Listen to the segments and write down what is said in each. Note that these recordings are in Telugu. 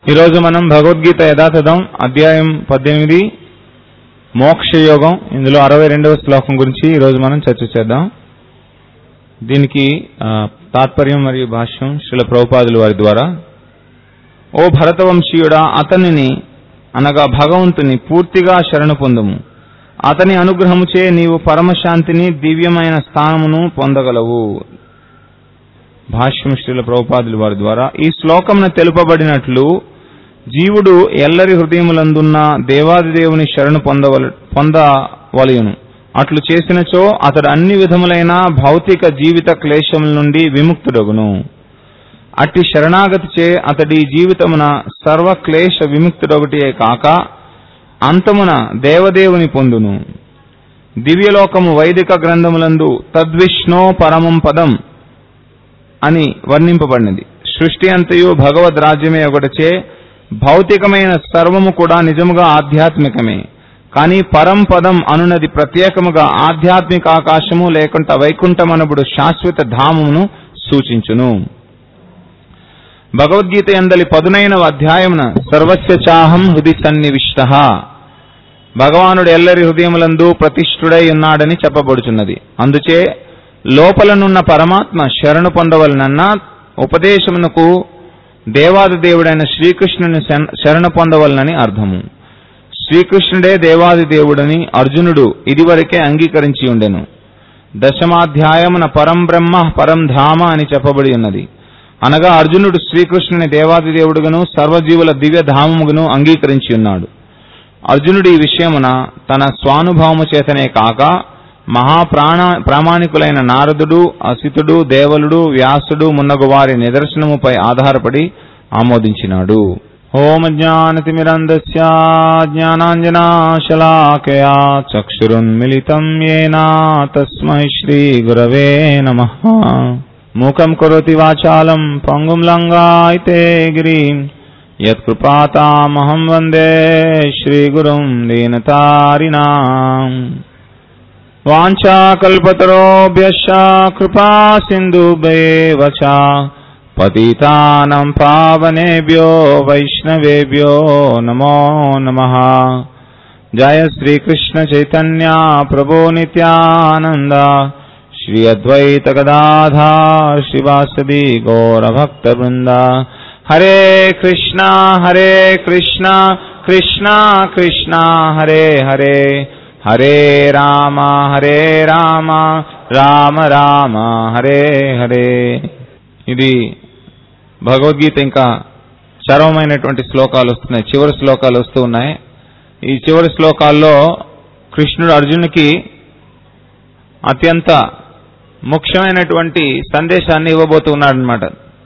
ఈరోజు మనం భగవద్గీత యథాతథం అధ్యాయం పద్దెనిమిది మోక్షయోగం ఇందులో అరవై రెండవ శ్లోకం గురించి ఈరోజు మనం చర్చ చేద్దాం దీనికి ఆ, తాత్పర్యం మరియు భాష్యం శ్రీల ప్రభుపాదుల వారి ద్వారా ఓ భరతవంశీయుడా అతనిని అనగా భగవంతుని పూర్తిగా శరణు పొందుము అతని అనుగ్రహముచే నీవు పరమశాంతిని దివ్యమైన స్థానమును పొందగలవు భాష్యం శ్రీల ప్రభుపాదుల వారి ద్వారా ఈ శ్లోకమున తెలుపబడినట్లు జీవుడు ఎల్లరి హృదయములందున్న దేవాది దేవుని శరణు పొందవల పొందవలయును అట్లు చేసినచో అతడు అన్ని విధములైన భౌతిక జీవిత క్లేశముల నుండి విముక్తుడగును అట్టి శరణాగతిచే అతడి జీవితమున సర్వ క్లేశ విముక్తుడొకటియే కాక అంతమున దేవదేవుని పొందును దివ్యలోకము వైదిక గ్రంథములందు తద్విష్ణో పరమం పదం అని వర్ణింపబడినది సృష్టి అంతయు భగవద్ రాజ్యమే ఒకటిచే భౌతికమైన సర్వము కూడా నిజముగా ఆధ్యాత్మికమే కానీ పరంపదం అనునది ప్రత్యేకముగా ఆధ్యాత్మిక ఆకాశము లేకుంట వైకుంఠమనబుడు శాశ్వత ధామమును సూచించును భగవద్గీత ఎందలి పదునైనవ అధ్యాయమున సర్వస్య చాహం హృది సన్నివిష్ట భగవానుడు ఎల్లరి హృదయములందు ప్రతిష్ఠుడై ఉన్నాడని చెప్పబడుచున్నది అందుచే లోపలనున్న పరమాత్మ శరణు పొందవలనన్న ఉపదేశమునకు దేవాది దేవుడైన శ్రీకృష్ణుని శన్- శరణు పొందవలనని అర్థము శ్రీకృష్ణుడే దేవాది దేవుడని అర్జునుడు ఇదివరకే అంగీకరించి ఉండెను దశమాధ్యాయమున పరం బ్రహ్మ పరం ధామ అని చెప్పబడి ఉన్నది అనగా అర్జునుడు శ్రీకృష్ణుని దేవాది దేవుడుగాను సర్వజీవుల దివ్య ధామముగాను అంగీకరించి ఉన్నాడు అర్జునుడు ఈ విషయమున తన స్వానుభవము చేతనే కాక మహాప్రాణ ప్రామాణికులైన నారదుడు అసితుడు దేవలుడు వ్యాసుడు మున్నగు వారి నిదర్శనముపై ఆధారపడి ఆమోదించినాడు ఓం జ్ఞానతిమిరంధస్య జ్ఞానాంజనాశలాకయా చక్షురున్మిలితం ఏనా తస్మై శ్రీ గురవే నమః మూకం కరోతి వాచాలం పంగుం లంగాయితే గిరిం యత్కృపాతామహం వందే శ్రీగురుం దీనతారిణాం వాంఛాకల్పతరోభ్యశ్చ కృపా సింధుభేవ చ పతితానం పావనేభ్యో వైష్ణవేభ్యో నమో నమః జయ శ్రీకృష్ణ చైతన్య ప్రభో నిత్యానంద శ్రీ అద్వైత గదాధార్ శ్రీవాసది గౌరభక్త బృంద హరే కృష్ణ హరే కృష్ణ కృష్ణ కృష్ణ హరే హరే హరే రామ హరే రామ రామ రామ హరే హరే ఇది భగవద్గీత ఇంకా చరవమైనటువంటి శ్లోకాలు వస్తున్నాయి చివరి శ్లోకాలు వస్తూ ఉన్నాయి ఈ చివరి శ్లోకాల్లో కృష్ణుడు అర్జునునికి అత్యంత ముఖ్యమైనటువంటి సందేశాన్ని ఇవ్వబోతున్నాడు అనమాట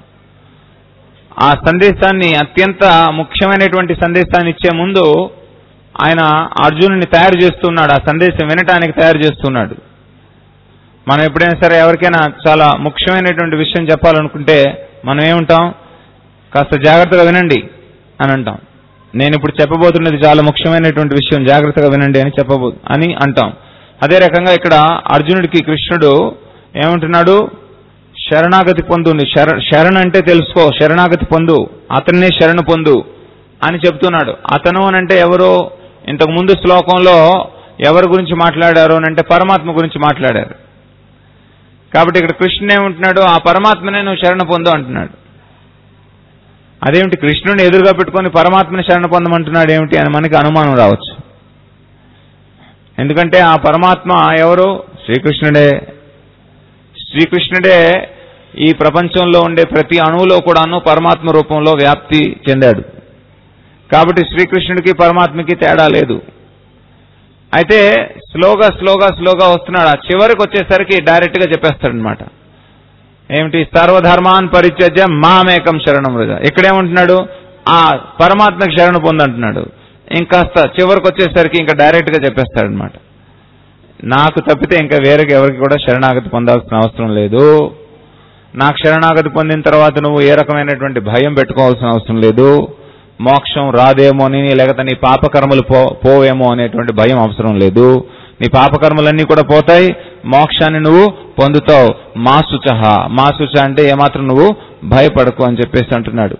ఆ సందేశాన్ని అత్యంత ముఖ్యమైనటువంటి సందేశాన్ని ఇచ్చే ముందు ఆయన అర్జునుని తయారు చేస్తున్నాడు ఆ సందేశం వినటానికి తయారు చేస్తున్నాడు మనం ఎప్పుడైనా సరే ఎవరికైనా చాలా ముఖ్యమైనటువంటి విషయం చెప్పాలనుకుంటే మనం ఏముంటాం కాస్త జాగ్రత్తగా వినండి అని అంటాం నేను ఇప్పుడు చెప్పబోతున్నది చాలా ముఖ్యమైనటువంటి విషయం జాగ్రత్తగా వినండి అని చెప్పబో అని అంటాం అదే రకంగా ఇక్కడ అర్జునుడికి కృష్ణుడు ఏమంటున్నాడు శరణాగతి పొందు నీ శర శరణ అంటే తెలుసుకో శరణాగతి పొందు అతన్నే శరణు పొందు అని చెప్తున్నాడు అతను అని అంటే ఎవరు ఇంతకు ముందు శ్లోకంలో ఎవరి గురించి మాట్లాడారు అని అంటే పరమాత్మ గురించి మాట్లాడారు కాబట్టి ఇక్కడ కృష్ణుడు ఏమంటున్నాడు ఆ పరమాత్మనే నువ్వు శరణ పొందు అంటున్నాడు అదేమిటి కృష్ణుడిని ఎదురుగా పెట్టుకొని పరమాత్మని శరణ పొందమంటున్నాడు ఏమిటి అని మనకి అనుమానం రావచ్చు ఎందుకంటే ఆ పరమాత్మ ఎవరు శ్రీకృష్ణుడే శ్రీకృష్ణుడే ఈ ప్రపంచంలో ఉండే ప్రతి అణువులో కూడాను పరమాత్మ రూపంలో వ్యాప్తి చెందాడు కాబట్టి శ్రీకృష్ణుడికి పరమాత్మకి తేడా లేదు అయితే స్లోగా స్లోగా స్లోగా వస్తున్నాడు ఆ చివరికి వచ్చేసరికి డైరెక్ట్ గా చెప్పేస్తాడు అనమాట ఏమిటి సర్వధర్మాన్ పరిత్యజ్య మామేకం శరణం రజ ఇక్కడేమంటున్నాడు ఆ పరమాత్మకి శరణ పొందంటున్నాడు ఇంకాస్త చివరికి వచ్చేసరికి ఇంకా డైరెక్ట్ గా చెప్పేస్తాడు అనమాట నాకు తప్పితే ఇంకా వేరే ఎవరికి కూడా శరణాగతి పొందాల్సిన అవసరం లేదు నాకు శరణాగతి పొందిన తర్వాత నువ్వు ఏ రకమైనటువంటి భయం పెట్టుకోవాల్సిన అవసరం లేదు మోక్షం రాదేమో అని లేకపోతే నీ పాపకర్మలు పో పోవేమో అనేటువంటి భయం అవసరం లేదు నీ పాపకర్మలన్నీ కూడా పోతాయి మోక్షాన్ని నువ్వు పొందుతావు మాసుచహ మాసుచ అంటే ఏమాత్రం నువ్వు భయపడకు అని చెప్పేసి అంటున్నాడు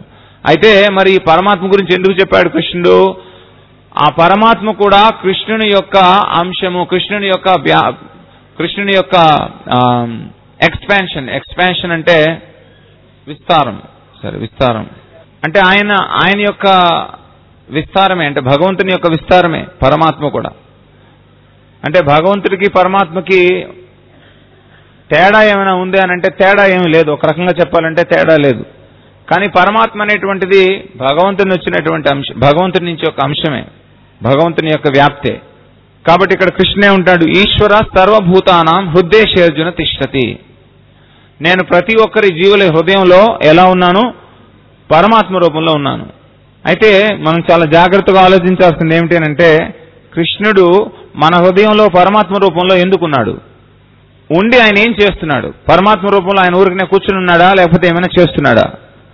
అయితే మరి ఈ పరమాత్మ గురించి ఎందుకు చెప్పాడు కృష్ణుడు ఆ పరమాత్మ కూడా కృష్ణుని యొక్క అంశము కృష్ణుని యొక్క వ్యా- కృష్ణుని యొక్క ఎక్స్పాన్షన్ ఎక్స్పాన్షన్ అంటే విస్తారం సరే విస్తారం అంటే ఆయన ఆయన యొక్క విస్తారమే అంటే భగవంతుని యొక్క విస్తారమే పరమాత్మ కూడా అంటే భగవంతుడికి పరమాత్మకి తేడా ఏమైనా ఉంది అని అంటే తేడా ఏమీ లేదు ఒక రకంగా చెప్పాలంటే తేడా లేదు కానీ పరమాత్మ అనేటువంటిది భగవంతుని వచ్చినటువంటి అంశం భగవంతుని నుంచి ఒక అంశమే భగవంతుని యొక్క వ్యాప్తే కాబట్టి ఇక్కడ కృష్ణే ఉంటాడు ఈశ్వర సర్వభూతానాం హృదయశేర్జున తిష్టతి నేను ప్రతి ఒక్కరి జీవుల హృదయంలో ఎలా ఉన్నాను పరమాత్మ రూపంలో ఉన్నాను అయితే మనం చాలా జాగ్రత్తగా ఆలోచించాల్సింది ఏమిటి అంటే కృష్ణుడు మన హృదయంలో పరమాత్మ రూపంలో ఎందుకున్నాడు ఉండి ఆయన ఏం చేస్తున్నాడు పరమాత్మ రూపంలో ఆయన ఊరికనే కూర్చుని ఉన్నాడా లేకపోతే ఏమైనా చేస్తున్నాడా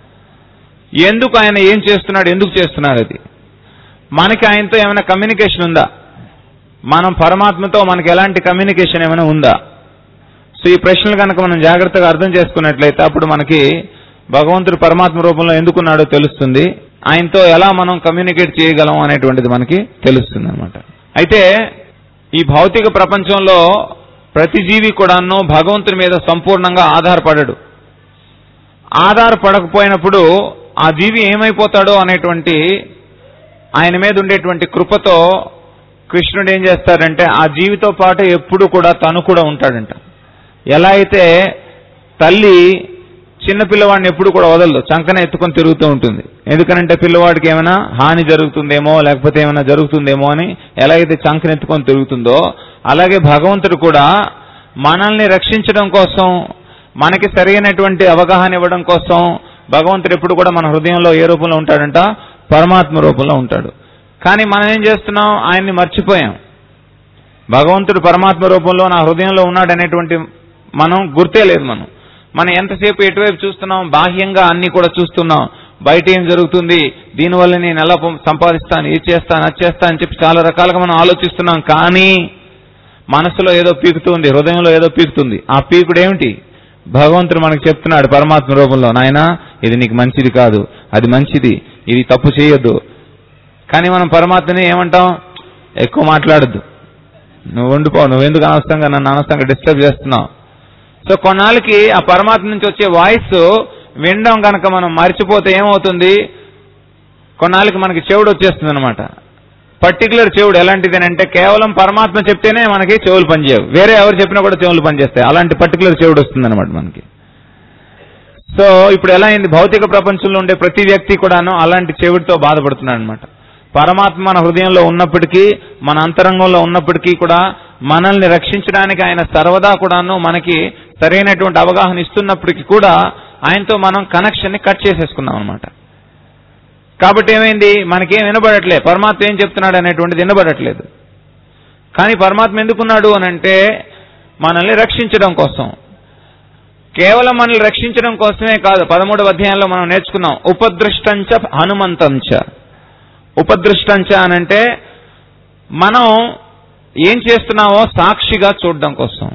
ఎందుకు ఆయన ఏం చేస్తున్నాడు ఎందుకు చేస్తున్నాడు అది మనకి ఆయనతో ఏమైనా కమ్యూనికేషన్ ఉందా మనం పరమాత్మతో మనకి ఎలాంటి కమ్యూనికేషన్ ఏమైనా ఉందా సో ఈ ప్రశ్నలు కనుక మనం జాగ్రత్తగా అర్థం చేసుకున్నట్లయితే అప్పుడు మనకి భగవంతుడు పరమాత్మ రూపంలో ఎందుకున్నాడో తెలుస్తుంది ఆయనతో ఎలా మనం కమ్యూనికేట్ చేయగలం అనేటువంటిది మనకి తెలుస్తుంది అనమాట అయితే ఈ భౌతిక ప్రపంచంలో ప్రతి జీవి కూడాను భగవంతుని మీద సంపూర్ణంగా ఆధారపడడు ఆధారపడకపోయినప్పుడు ఆ జీవి ఏమైపోతాడో అనేటువంటి ఆయన మీద ఉండేటువంటి కృపతో కృష్ణుడు ఏం చేస్తాడంటే ఆ జీవితో పాటు ఎప్పుడు కూడా తను కూడా ఉంటాడంట ఎలా అయితే తల్లి చిన్న పిల్లవాడిని ఎప్పుడు కూడా వదలదు చంకన ఎత్తుకొని తిరుగుతూ ఉంటుంది ఎందుకనంటే పిల్లవాడికి ఏమైనా హాని జరుగుతుందేమో లేకపోతే ఏమైనా జరుగుతుందేమో అని ఎలా అయితే చంకన ఎత్తుకొని తిరుగుతుందో అలాగే భగవంతుడు కూడా మనల్ని రక్షించడం కోసం మనకి సరైనటువంటి అవగాహన ఇవ్వడం కోసం భగవంతుడు ఎప్పుడు కూడా మన హృదయంలో ఏ రూపంలో ఉంటాడంట పరమాత్మ రూపంలో ఉంటాడు కానీ మనం ఏం చేస్తున్నాం ఆయన్ని మర్చిపోయాం భగవంతుడు పరమాత్మ రూపంలో నా హృదయంలో ఉన్నాడనేటువంటి మనం గుర్తే లేదు మనం మనం ఎంతసేపు ఎటువైపు చూస్తున్నాం బాహ్యంగా అన్ని కూడా చూస్తున్నాం బయట ఏం జరుగుతుంది దీనివల్ల నేను ఎలా పొం- సంపాదిస్తాను ఇది చేస్తాను అది చేస్తాను అని చెప్పి చాలా రకాలుగా మనం ఆలోచిస్తున్నాం కానీ మనసులో ఏదో పీకుతుంది హృదయంలో ఏదో పీకుతుంది ఆ పీకుడు ఏమిటి భగవంతుడు మనకు చెప్తున్నాడు పరమాత్మ రూపంలో నాయన ఇది నీకు మంచిది కాదు అది మంచిది ఇది తప్పు చేయొద్దు కానీ మనం పరమాత్మని ఏమంటాం ఎక్కువ మాట్లాడద్దు నువ్వు ఉండిపో నువ్వెందుకు అనవసరంగా నన్ను అనవసరంగా డిస్టర్బ్ చేస్తున్నావు సో కొన్నాళ్ళకి ఆ పరమాత్మ నుంచి వచ్చే వాయిస్ వినడం కనుక మనం మర్చిపోతే ఏమవుతుంది కొన్నాళ్ళకి మనకి చెవుడు వచ్చేస్తుంది అనమాట పర్టికులర్ చెవుడు ఎలాంటిది అంటే కేవలం పరమాత్మ చెప్తేనే మనకి చెవులు పనిచేయవు వేరే ఎవరు చెప్పినా కూడా చెవులు పనిచేస్తాయి అలాంటి పర్టికులర్ చెవుడు వస్తుంది అనమాట మనకి సో ఇప్పుడు ఎలా అయింది భౌతిక ప్రపంచంలో ఉండే ప్రతి వ్యక్తి కూడాను అలాంటి చెవిటితో బాధపడుతున్నాడు అనమాట పరమాత్మ మన హృదయంలో ఉన్నప్పటికీ మన అంతరంగంలో ఉన్నప్పటికీ కూడా మనల్ని రక్షించడానికి ఆయన సర్వదా కూడాను మనకి సరైనటువంటి అవగాహన ఇస్తున్నప్పటికీ కూడా ఆయనతో మనం కనెక్షన్ ని కట్ చేసేసుకున్నాం అనమాట కాబట్టి ఏమైంది మనకేం వినబడట్లే పరమాత్మ ఏం చెప్తున్నాడు అనేటువంటిది వినబడట్లేదు కానీ పరమాత్మ ఎందుకున్నాడు అని అంటే మనల్ని రక్షించడం కోసం కేవలం మనల్ని రక్షించడం కోసమే కాదు పదమూడవ అధ్యాయంలో మనం నేర్చుకున్నాం ఉపదృష్టంచ హనుమంతంచ ఉపదృష్టంచ అనంటే మనం ఏం చేస్తున్నామో సాక్షిగా చూడడం కోసం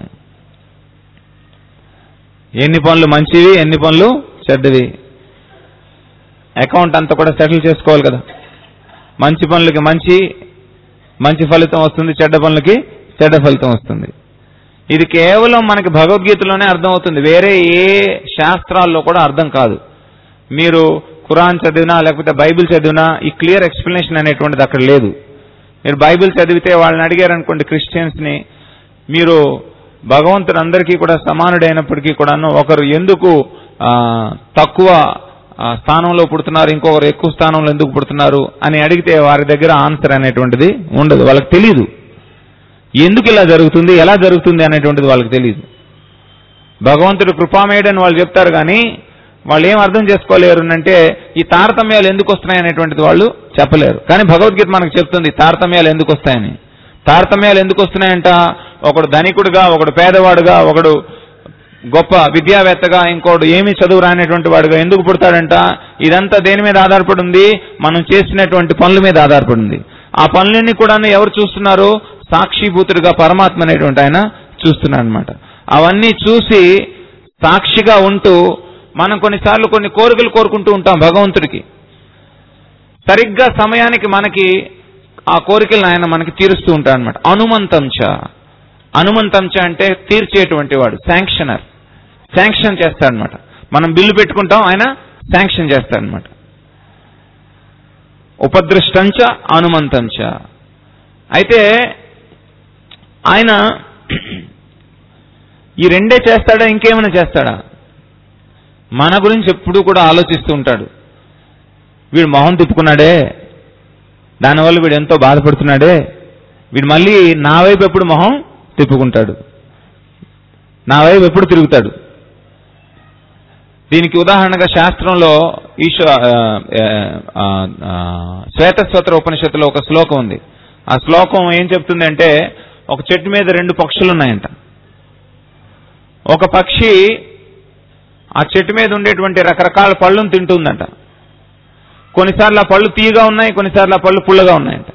ఎన్ని పనులు మంచివి ఎన్ని పనులు చెడ్డవి అకౌంట్ అంతా కూడా సెటిల్ చేసుకోవాలి కదా మంచి పనులకి మంచి మంచి ఫలితం వస్తుంది చెడ్డ పనులకి చెడ్డ ఫలితం వస్తుంది ఇది కేవలం మనకి భగవద్గీతలోనే అర్థమవుతుంది వేరే ఏ శాస్త్రాల్లో కూడా అర్థం కాదు మీరు ఖురాన్ చదివినా లేకపోతే బైబిల్ చదివినా ఈ క్లియర్ ఎక్స్ప్లెనేషన్ అనేటువంటిది అక్కడ లేదు మీరు బైబిల్ చదివితే వాళ్ళని అడిగారు అనుకోండి క్రిస్టియన్స్ ని మీరు భగవంతుడు అందరికీ కూడా సమానుడైనప్పటికీ కూడాను ఒకరు ఎందుకు ఆ, తక్కువ ఆ, స్థానంలో పుడుతున్నారు ఇంకొకరు ఎక్కువ స్థానంలో ఎందుకు పుడుతున్నారు అని అడిగితే వారి దగ్గర ఆన్సర్ అనేటువంటిది ఉండదు వాళ్ళకి తెలియదు ఎందుకు ఇలా జరుగుతుంది ఎలా జరుగుతుంది అనేటువంటిది వాళ్ళకి తెలియదు భగవంతుడు కృపామేయుడని వాళ్ళు చెప్తారు కానీ వాళ్ళు ఏం అర్థం చేసుకోలేరు అంటే ఈ తారతమ్యాలు ఎందుకు వస్తున్నాయి అనేటువంటిది వాళ్ళు చెప్పలేరు కానీ భగవద్గీత మనకు చెప్తుంది తారతమ్యాలు ఎందుకు వస్తాయని తారతమ్యాలు ఎందుకు వస్తున్నాయంట ఒకడు ధనికుడుగా ఒకడు పేదవాడుగా ఒకడు గొప్ప విద్యావేత్తగా ఇంకోడు ఏమీ చదువు రానటువంటి వాడుగా ఎందుకు పుడతాడంట ఇదంతా దేని మీద ఆధారపడి ఉంది మనం చేసినటువంటి పనుల మీద ఆధారపడి ఉంది ఆ పనులన్నీ కూడా ఎవరు చూస్తున్నారు సాక్షిభూతుడిగా పరమాత్మ అనేటువంటి ఆయన చూస్తున్నాడు అనమాట అవన్నీ చూసి సాక్షిగా ఉంటూ మనం కొన్నిసార్లు కొన్ని కోరికలు కోరుకుంటూ ఉంటాం భగవంతుడికి సరిగ్గా సమయానికి మనకి ఆ కోరికలను ఆయన మనకి తీరుస్తూ ఉంటాడు అనమాట అనుమంతంచ అనుమంతంచ అంటే తీర్చేటువంటి వాడు శాంక్షనర్ శాంక్షన్ చేస్తాడనమాట మనం బిల్లు పెట్టుకుంటాం ఆయన శాంక్షన్ చేస్తాడనమాట ఉపదృష్టంచ అనుమంతంచ అయితే ఆయన ఈ రెండే చేస్తాడా ఇంకేమైనా చేస్తాడా మన గురించి ఎప్పుడూ కూడా ఆలోచిస్తూ ఉంటాడు వీడు మొహం తిప్పుకున్నాడే దానివల్ల వీడు ఎంతో బాధపడుతున్నాడే వీడు మళ్ళీ నా వైపు ఎప్పుడు మొహం తిప్పుకుంటాడు నా వైపు ఎప్పుడు తిరుగుతాడు దీనికి ఉదాహరణగా శాస్త్రంలో ఈశ్వ శ్వేతస్వత్ర ఉపనిషత్తులో ఒక శ్లోకం ఉంది ఆ శ్లోకం ఏం చెప్తుంది అంటే ఒక చెట్టు మీద రెండు పక్షులు ఉన్నాయంట ఒక పక్షి ఆ చెట్టు మీద ఉండేటువంటి రకరకాల పళ్ళను తింటుందంట కొన్నిసార్లు ఆ పళ్ళు తీయగా ఉన్నాయి కొన్నిసార్లు ఆ పళ్ళు పుల్లగా ఉన్నాయంట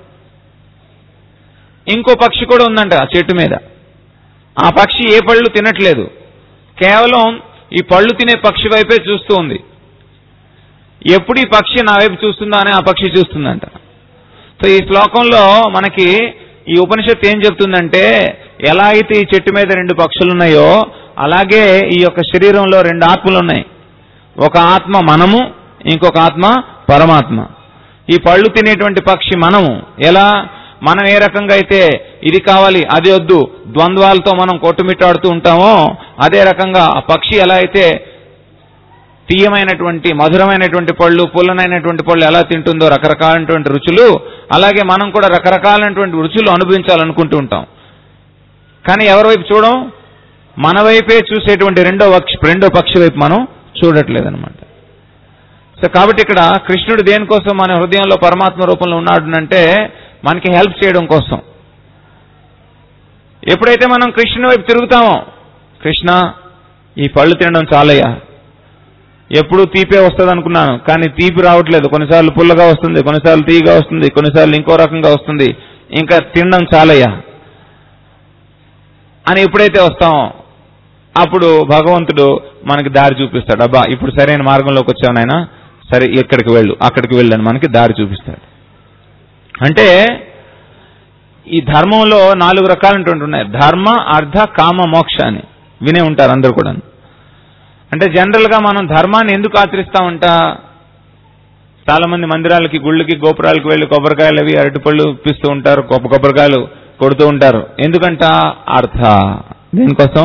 ఇంకో పక్షి కూడా ఉందంట ఆ చెట్టు మీద ఆ పక్షి ఏ పళ్ళు తినట్లేదు కేవలం ఈ పళ్ళు తినే పక్షి వైపే చూస్తూ ఉంది ఎప్పుడు ఈ పక్షి నా వైపు చూస్తుందా అని ఆ పక్షి చూస్తుందంట సో ఈ శ్లోకంలో మనకి ఈ ఉపనిషత్తు ఏం చెప్తుందంటే ఎలా అయితే ఈ చెట్టు మీద రెండు పక్షులు ఉన్నాయో అలాగే ఈ యొక్క శరీరంలో రెండు ఆత్మలు ఉన్నాయి ఒక ఆత్మ మనము ఇంకొక ఆత్మ పరమాత్మ ఈ పళ్ళు తినేటువంటి పక్షి మనము ఎలా మనం ఏ రకంగా అయితే ఇది కావాలి అది వద్దు ద్వంద్వాలతో మనం కొట్టుమిట్టాడుతూ ఉంటామో అదే రకంగా ఆ పక్షి ఎలా అయితే తీయమైనటువంటి మధురమైనటువంటి పళ్ళు పుల్లనైనటువంటి పళ్ళు ఎలా తింటుందో రకరకాలైనటువంటి రుచులు అలాగే మనం కూడా రకరకాలైనటువంటి రుచులు అనుభవించాలనుకుంటూ ఉంటాం కానీ ఎవరి వైపు చూడం మన వైపే చూసేటువంటి రెండో పక్షి రెండో పక్షి వైపు మనం చూడట్లేదన్నమాట సో కాబట్టి ఇక్కడ కృష్ణుడు దేనికోసం మన హృదయంలో పరమాత్మ రూపంలో ఉన్నాడు అంటే మనకి హెల్ప్ చేయడం కోసం ఎప్పుడైతే మనం కృష్ణుని వైపు తిరుగుతామో కృష్ణ ఈ పళ్ళు తినడం చాలయ్యా ఎప్పుడు తీపే వస్తుంది అనుకున్నాను కానీ తీపి రావట్లేదు కొన్నిసార్లు పుల్లగా వస్తుంది కొన్నిసార్లు తీయగా వస్తుంది కొన్నిసార్లు ఇంకో రకంగా వస్తుంది ఇంకా తినడం చాలయ్యా అని ఎప్పుడైతే వస్తామో అప్పుడు భగవంతుడు మనకి దారి చూపిస్తాడు అబ్బా ఇప్పుడు సరైన మార్గంలోకి వచ్చావు నాయన సరే ఎక్కడికి వెళ్ళు అక్కడికి వెళ్ళని మనకి దారి చూపిస్తాడు అంటే ఈ ధర్మంలో నాలుగు రకాలైనటువంటి ఉన్నాయి ధర్మ అర్థ కామ మోక్ష అని వినే ఉంటారు అందరు కూడా అంటే జనరల్ గా మనం ధర్మాన్ని ఎందుకు ఆచరిస్తామంట చాలా మంది మందిరాలకి గుళ్ళకి గోపురాలకి వెళ్ళి కొబ్బరికాయలు అవి అరటిపళ్ళు ఇప్పిస్తూ ఉంటారు కొబ్బ కొబ్బరికాయలు కొడుతూ ఉంటారు ఎందుకంట అర్థ దేనికోసం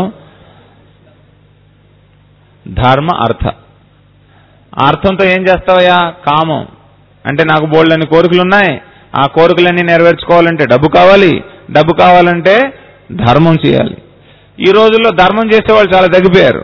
ధర్మ అర్థ అర్థంతో ఏం చేస్తావయ్యా కామం అంటే నాకు బోల్డని కోరికలు ఉన్నాయి ఆ కోరికలన్నీ నెరవేర్చుకోవాలంటే డబ్బు కావాలి డబ్బు కావాలంటే ధర్మం చేయాలి ఈ రోజుల్లో ధర్మం చేసేవాళ్ళు చాలా తగ్గిపోయారు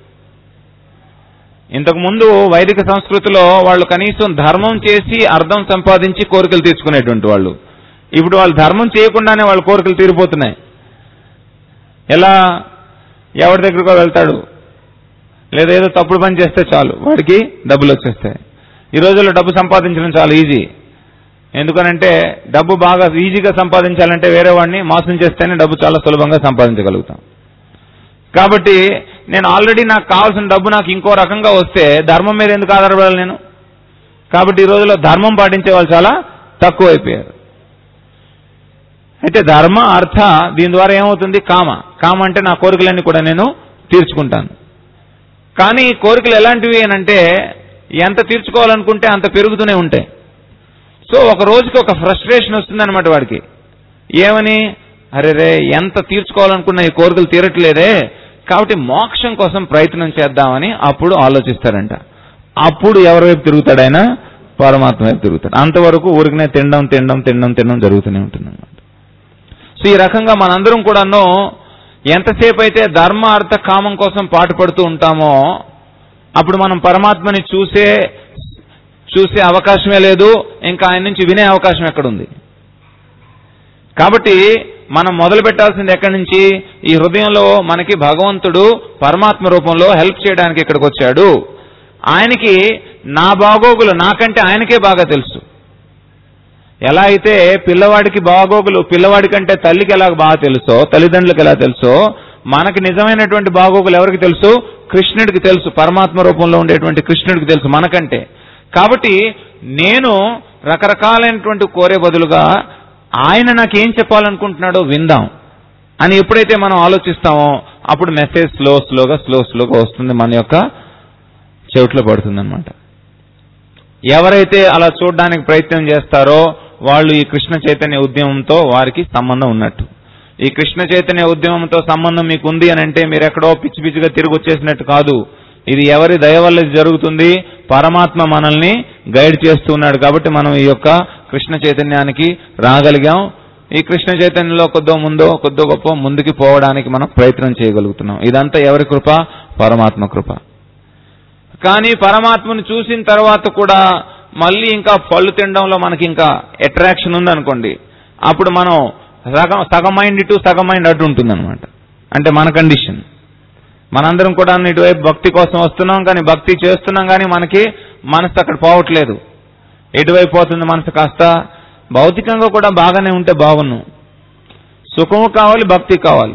ఇంతకు ముందు వైదిక సంస్కృతిలో వాళ్ళు కనీసం ధర్మం చేసి అర్థం సంపాదించి కోరికలు తీర్చుకునేటువంటి వాళ్ళు ఇప్పుడు వాళ్ళు ధర్మం చేయకుండానే వాళ్ళ కోరికలు తీరిపోతున్నాయి ఎలా ఎవరి దగ్గరకో వెళ్తాడు లేదా ఏదో తప్పుడు పని చేస్తే చాలు వాడికి డబ్బులు వచ్చేస్తాయి ఈ రోజుల్లో డబ్బు సంపాదించడం చాలా ఈజీ ఎందుకనంటే డబ్బు బాగా ఈజీగా సంపాదించాలంటే వేరే వాడిని మోసం చేస్తేనే డబ్బు చాలా సులభంగా సంపాదించగలుగుతాం కాబట్టి నేను ఆల్రెడీ నాకు కావాల్సిన డబ్బు నాకు ఇంకో రకంగా వస్తే ధర్మం మీద ఎందుకు ఆధారపడాలి నేను కాబట్టి ఈ రోజుల్లో ధర్మం పాటించే వాళ్ళు చాలా తక్కువ అయిపోయారు అయితే ధర్మ అర్థ దీని ద్వారా ఏమవుతుంది కామ కామ అంటే నా కోరికలన్నీ కూడా నేను తీర్చుకుంటాను కానీ కోరికలు ఎలాంటివి అంటే ఎంత తీర్చుకోవాలనుకుంటే అంత పెరుగుతూనే ఉంటాయి సో ఒక రోజుకి ఒక ఫ్రస్ట్రేషన్ వస్తుందన్నమాట వాడికి ఏమని అరే రే ఎంత తీర్చుకోవాలనుకున్న ఈ కోరికలు తీరట్లేదే కాబట్టి మోక్షం కోసం ప్రయత్నం చేద్దామని అప్పుడు ఆలోచిస్తాడంట అప్పుడు ఎవరి వైపు తిరుగుతాడు ఆయన పరమాత్మ వైపు తిరుగుతాడు అంతవరకు ఊరికనే తినడం తినడం తినడం తినడం జరుగుతూనే ఉంటుంది అనమాట సో ఈ రకంగా మనందరం కూడాను ఎంతసేపు అయితే ధర్మ అర్థ కామం కోసం పాటుపడుతూ ఉంటామో అప్పుడు మనం పరమాత్మని చూసే చూసే అవకాశమే లేదు ఇంకా ఆయన నుంచి వినే అవకాశం ఎక్కడుంది కాబట్టి మనం మొదలు పెట్టాల్సింది ఎక్కడి నుంచి ఈ హృదయంలో మనకి భగవంతుడు పరమాత్మ రూపంలో హెల్ప్ చేయడానికి ఇక్కడికి వచ్చాడు ఆయనకి నా బాగోగులు నాకంటే ఆయనకే బాగా తెలుసు ఎలా అయితే పిల్లవాడికి బాగోగులు పిల్లవాడి కంటే తల్లికి ఎలా బాగా తెలుసో తల్లిదండ్రులకు ఎలా తెలుసో మనకి నిజమైనటువంటి బాగోగులు ఎవరికి తెలుసు కృష్ణుడికి తెలుసు పరమాత్మ రూపంలో ఉండేటువంటి కృష్ణుడికి తెలుసు మనకంటే కాబట్టి నేను రకరకాలైనటువంటి కోరే బదులుగా ఆయన నాకేం చెప్పాలనుకుంటున్నాడో విందాం అని ఎప్పుడైతే మనం ఆలోచిస్తామో అప్పుడు మెసేజ్ స్లో స్లోగా స్లో స్లోగా వస్తుంది మన యొక్క చెవిట్లో పడుతుందన్నమాట ఎవరైతే అలా చూడడానికి ప్రయత్నం చేస్తారో వాళ్ళు ఈ కృష్ణ చైతన్య ఉద్యమంతో వారికి సంబంధం ఉన్నట్టు ఈ కృష్ణ చైతన్య ఉద్యమంతో సంబంధం మీకు ఉంది అని అంటే మీరు ఎక్కడో పిచ్చి పిచ్చిగా తిరిగి వచ్చేసినట్టు కాదు ఇది ఎవరి దయ వల్ల ఇది జరుగుతుంది పరమాత్మ మనల్ని గైడ్ చేస్తున్నాడు కాబట్టి మనం ఈ యొక్క కృష్ణ చైతన్యానికి రాగలిగాం ఈ కృష్ణ చైతన్యంలో కొద్దో ముందో కొద్దో గొప్ప ముందుకు పోవడానికి మనం ప్రయత్నం చేయగలుగుతున్నాం ఇదంతా ఎవరి కృప పరమాత్మ కృప కానీ పరమాత్మను చూసిన తర్వాత కూడా మళ్ళీ ఇంకా పళ్ళు తినడంలో మనకి ఇంకా అట్రాక్షన్ ఉందనుకోండి అప్పుడు మనం సగం సగం మైండ్ ఇటు సగం మైండ్ అటు ఉంటుందన్నమాట అంటే మన కండిషన్ మనందరం కూడా ఇటువైపు భక్తి కోసం వస్తున్నాం కానీ భక్తి చేస్తున్నాం కానీ మనకి మనసు అక్కడ పోవట్లేదు ఎటువైపు పోతుంది మనసు కాస్త భౌతికంగా కూడా బాగానే ఉంటే బాగున్ను సుఖము కావాలి భక్తి కావాలి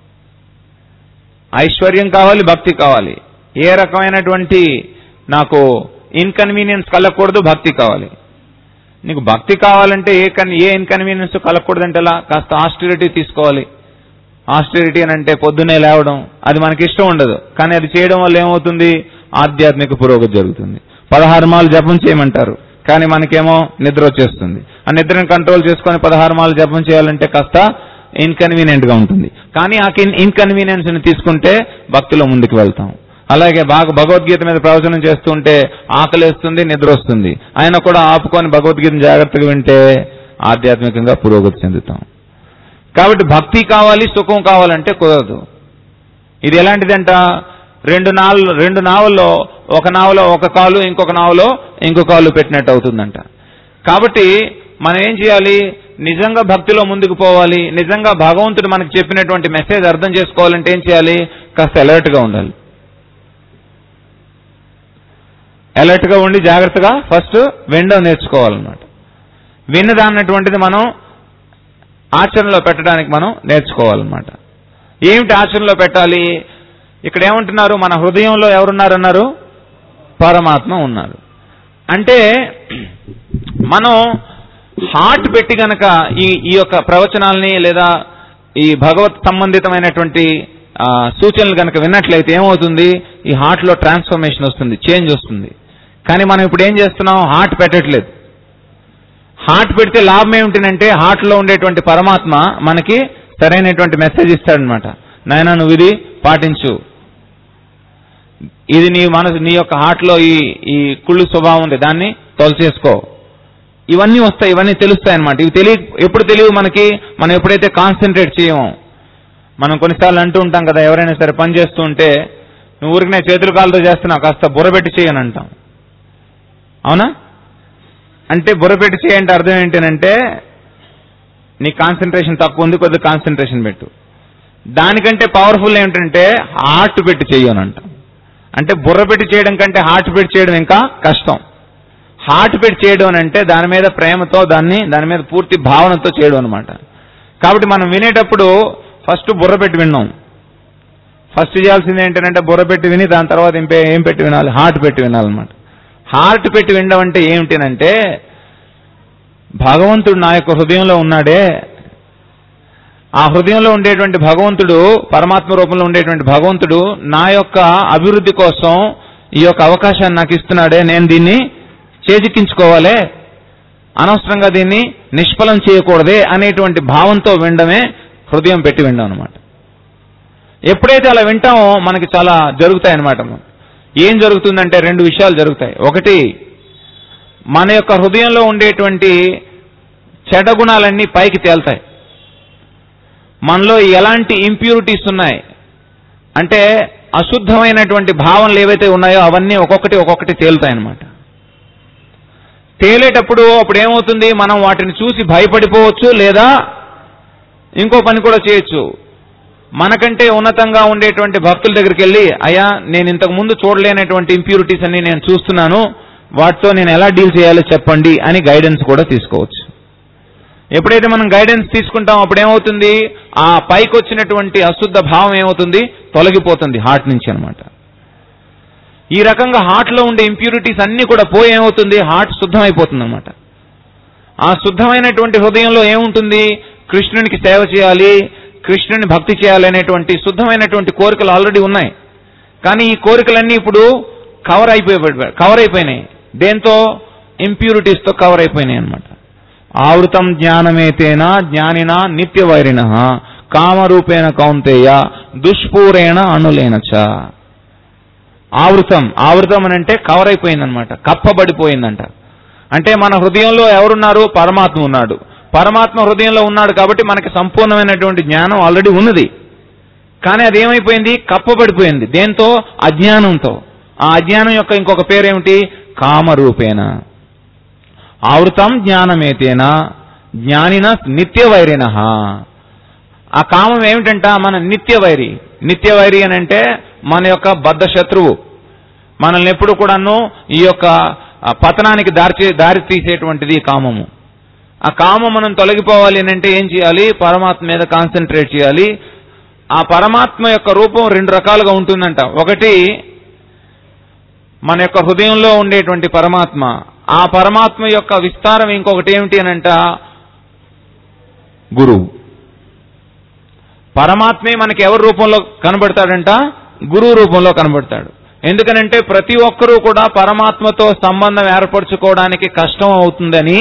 ఐశ్వర్యం కావాలి భక్తి కావాలి ఏ రకమైనటువంటి నాకు ఇన్కన్వీనియన్స్ కలగకూడదు భక్తి కావాలి నీకు భక్తి కావాలంటే ఏ కన్ ఏ ఇన్కన్వీనియన్స్ కలగకూడదంటే ఎలా కాస్త ఆస్టిరిటీ తీసుకోవాలి ఆస్టిరిటీ అని అంటే పొద్దున్నే లేవడం అది మనకి ఇష్టం ఉండదు కానీ అది చేయడం వల్ల ఏమవుతుంది ఆధ్యాత్మిక పురోగతి జరుగుతుంది పదహారు మాలు జపం చేయమంటారు కానీ మనకేమో నిద్ర వచ్చేస్తుంది ఆ నిద్రను కంట్రోల్ చేసుకొని పదహారు మాలు జపం చేయాలంటే కాస్త ఇన్కన్వీనియంట్ గా ఉంటుంది కానీ ఆ ఇన్కన్వీనియన్స్ ని తీసుకుంటే భక్తిలో ముందుకు వెళ్తాం అలాగే బాగా భగవద్గీత మీద ప్రవచనం చేస్తుంటే ఆకలేస్తుంది నిద్ర వస్తుంది ఆయన కూడా ఆపుకొని భగవద్గీతను జాగ్రత్తగా వింటే ఆధ్యాత్మికంగా పురోగతి చెందుతాం కాబట్టి భక్తి కావాలి సుఖం కావాలంటే కుదరదు ఇది ఎలాంటిదంట రెండు నావలు రెండు నావల్లో ఒక నావలో ఒక కాలు ఇంకొక నావలో ఇంకొక కాలు పెట్టినట్టు అవుతుందంట కాబట్టి మనం ఏం చేయాలి నిజంగా భక్తిలో ముందుకు పోవాలి నిజంగా భగవంతుడు మనకు చెప్పినటువంటి మెసేజ్ అర్థం చేసుకోవాలంటే ఏం చేయాలి కాస్త అలర్ట్ గా ఉండాలి అలర్ట్ గా ఉండి జాగ్రత్తగా ఫస్ట్ వినడం నేర్చుకోవాలన్నమాట విన్నదాన్నటువంటిది మనం ఆచరణలో పెట్టడానికి మనం నేర్చుకోవాలన్నమాట ఏమిటి ఆచరణలో పెట్టాలి ఇక్కడ ఏమంటున్నారు మన హృదయంలో ఎవరున్నారన్నారు పరమాత్మ ఉన్నారు అంటే మనం హార్ట్ పెట్టి గనక ఈ ఈ యొక్క ప్రవచనాల్ని లేదా ఈ భగవత్ సంబంధితమైనటువంటి ఆ, సూచనలు గనక విన్నట్లయితే ఏమవుతుంది ఈ హార్ట్ లో ట్రాన్స్ఫర్మేషన్ వస్తుంది చేంజ్ వస్తుంది కానీ మనం ఇప్పుడు ఏం చేస్తున్నాం హార్ట్ పెట్టట్లేదు హార్ట్ పెడితే లాభం ఏమిటంటే హార్ట్ లో ఉండేటువంటి పరమాత్మ మనకి సరైనటువంటి మెసేజ్ ఇస్తాడనమాట నాయన నువ్వు ఇది పాటించు ఇది నీ మనసు నీ యొక్క హార్ట్ లో ఈ ఈ కుళ్ళు స్వభావం ఉంది దాన్ని తొలచేసుకో ఇవన్నీ వస్తాయి ఇవన్నీ తెలుస్తాయి అనమాట ఇవి తెలియ ఎప్పుడు తెలియవు మనకి మనం ఎప్పుడైతే కాన్సన్ట్రేట్ చేయము మనం కొన్నిసార్లు అంటూ ఉంటాం కదా ఎవరైనా సరే పని చేస్తూ ఉంటే నువ్వు ఊరికి నేను చేతుల కాళ్ళతో చేస్తున్నావు కాస్త బుర్రపెట్టి చేయని అంటాం అవునా అంటే బుర్రపెట్టి చేయంటే అర్థం ఏంటంటే నీ కాన్సన్ట్రేషన్ తక్కువ ఉంది కొద్దిగా కాన్సన్ట్రేషన్ పెట్టు దానికంటే పవర్ఫుల్ ఏంటంటే హార్ట్ పెట్టి చెయ్యను అంటాం అంటే బుర్ర పెట్టి చేయడం కంటే హార్ట్ పెట్టి చేయడం ఇంకా కష్టం హార్ట్ పెట్టి చేయడం అని అంటే దాని మీద ప్రేమతో దాన్ని దాని మీద పూర్తి భావనతో చేయడం అనమాట కాబట్టి మనం వినేటప్పుడు ఫస్ట్ బుర్ర పెట్టి విన్నాం ఫస్ట్ చేయాల్సింది ఏంటంటే బుర్ర పెట్టి విని దాని తర్వాత ఏం పే- ఏం పెట్టి వినాలి హార్ట్ పెట్టి వినాలన్నమాట హార్ట్ పెట్టి వినడం అంటే ఏమిటినంటే భగవంతుడు నా యొక్క హృదయంలో ఉన్నాడే ఆ హృదయంలో ఉండేటువంటి భగవంతుడు పరమాత్మ రూపంలో ఉండేటువంటి భగవంతుడు నా యొక్క అభివృద్ధి కోసం ఈ యొక్క అవకాశాన్ని నాకు ఇస్తున్నాడే నేను దీన్ని చేజిక్కించుకోవాలే అనవసరంగా దీన్ని నిష్ఫలం చేయకూడదే అనేటువంటి భావంతో వినడమే హృదయం పెట్టి వినడం అనమాట ఎప్పుడైతే అలా వింటామో మనకి చాలా జరుగుతాయి అనమాట ఏం జరుగుతుందంటే రెండు విషయాలు జరుగుతాయి ఒకటి మన యొక్క హృదయంలో ఉండేటువంటి చెడ్డ గుణాలన్నీ పైకి తేల్తాయి మనలో ఎలాంటి ఇంప్యూరిటీస్ ఉన్నాయి అంటే అశుద్ధమైనటువంటి భావనలు ఏవైతే ఉన్నాయో అవన్నీ ఒక్కొక్కటి ఒక్కొక్కటి తేలుతాయి అన్నమాట తేలేటప్పుడు అప్పుడు ఏమవుతుంది మనం వాటిని చూసి భయపడిపోవచ్చు లేదా ఇంకో పని కూడా చేయొచ్చు మనకంటే ఉన్నతంగా ఉండేటువంటి భక్తుల దగ్గరికి వెళ్ళి అయ్యా నేను ఇంతకు ముందు చూడలేనటువంటి ఇంప్యూరిటీస్ అన్ని నేను చూస్తున్నాను వాటితో నేను ఎలా డీల్ చేయాలో చెప్పండి అని గైడెన్స్ కూడా తీసుకోవచ్చు ఎప్పుడైతే మనం గైడెన్స్ తీసుకుంటాం అప్పుడు ఏమవుతుంది ఆ పైకి వచ్చినటువంటి అశుద్ధ భావం ఏమవుతుంది తొలగిపోతుంది హార్ట్ నుంచి అన్నమాట ఈ రకంగా హార్ట్లో ఉండే ఇంప్యూరిటీస్ అన్నీ కూడా పోయి ఏమవుతుంది హార్ట్ శుద్ధమైపోతుంది అనమాట ఆ శుద్ధమైనటువంటి హృదయంలో ఏముంటుంది కృష్ణునికి సేవ చేయాలి కృష్ణుని భక్తి చేయాలి అనేటువంటి శుద్ధమైనటువంటి కోరికలు ఆల్రెడీ ఉన్నాయి కానీ ఈ కోరికలన్నీ ఇప్పుడు కవర్ అయిపోయి కవర్ అయిపోయినాయి దేంతో impurities తో కవర్ అయిపోయినాయి అనమాట ఆవృతం జ్ఞానమేతేన జ్ఞానిన నిత్య వైరిణ కామరూపేణ కౌంతేయ దుష్పూరేణ అణులేనచ ఆవృతం ఆవృతం అని అంటే కవర్ అయిపోయిందనమాట కప్పబడిపోయిందంట అంటే మన హృదయంలో ఎవరున్నారు పరమాత్మ ఉన్నాడు పరమాత్మ హృదయంలో ఉన్నాడు కాబట్టి మనకి సంపూర్ణమైనటువంటి జ్ఞానం ఆల్రెడీ ఉన్నది కానీ అది ఏమైపోయింది కప్పబడిపోయింది దేంతో అజ్ఞానంతో ఆ అజ్ఞానం యొక్క ఇంకొక పేరేమిటి కామరూపేణ ఆవృతం జ్ఞానమేతేన జ్ఞానిన నిత్యవైరిన ఆ కామం ఏమిటంట మన నిత్యవైరి నిత్యవైరి అని అంటే మన యొక్క బద్ధ శత్రువు మనల్ని ఎప్పుడు కూడాను ఈ యొక్క ఆ, పతనానికి దారి దారి తీసేటువంటిది ఈ కామము ఆ కామం మనం తొలగిపోవాలి అని అంటే ఏం చేయాలి పరమాత్మ మీద కాన్సన్ట్రేట్ చేయాలి ఆ పరమాత్మ యొక్క రూపం రెండు రకాలుగా ఉంటుందంట ఒకటి మన యొక్క హృదయంలో ఉండేటువంటి పరమాత్మ ఆ పరమాత్మ యొక్క విస్తారం ఇంకొకటి ఏమిటి అని అంట గురువు పరమాత్మే మనకి ఎవరి రూపంలో కనబడతాడంట గురువు రూపంలో కనబడతాడు ఎందుకనంటే ప్రతి ఒక్కరూ కూడా పరమాత్మతో సంబంధం ఏర్పరచుకోవడానికి కష్టం అవుతుందని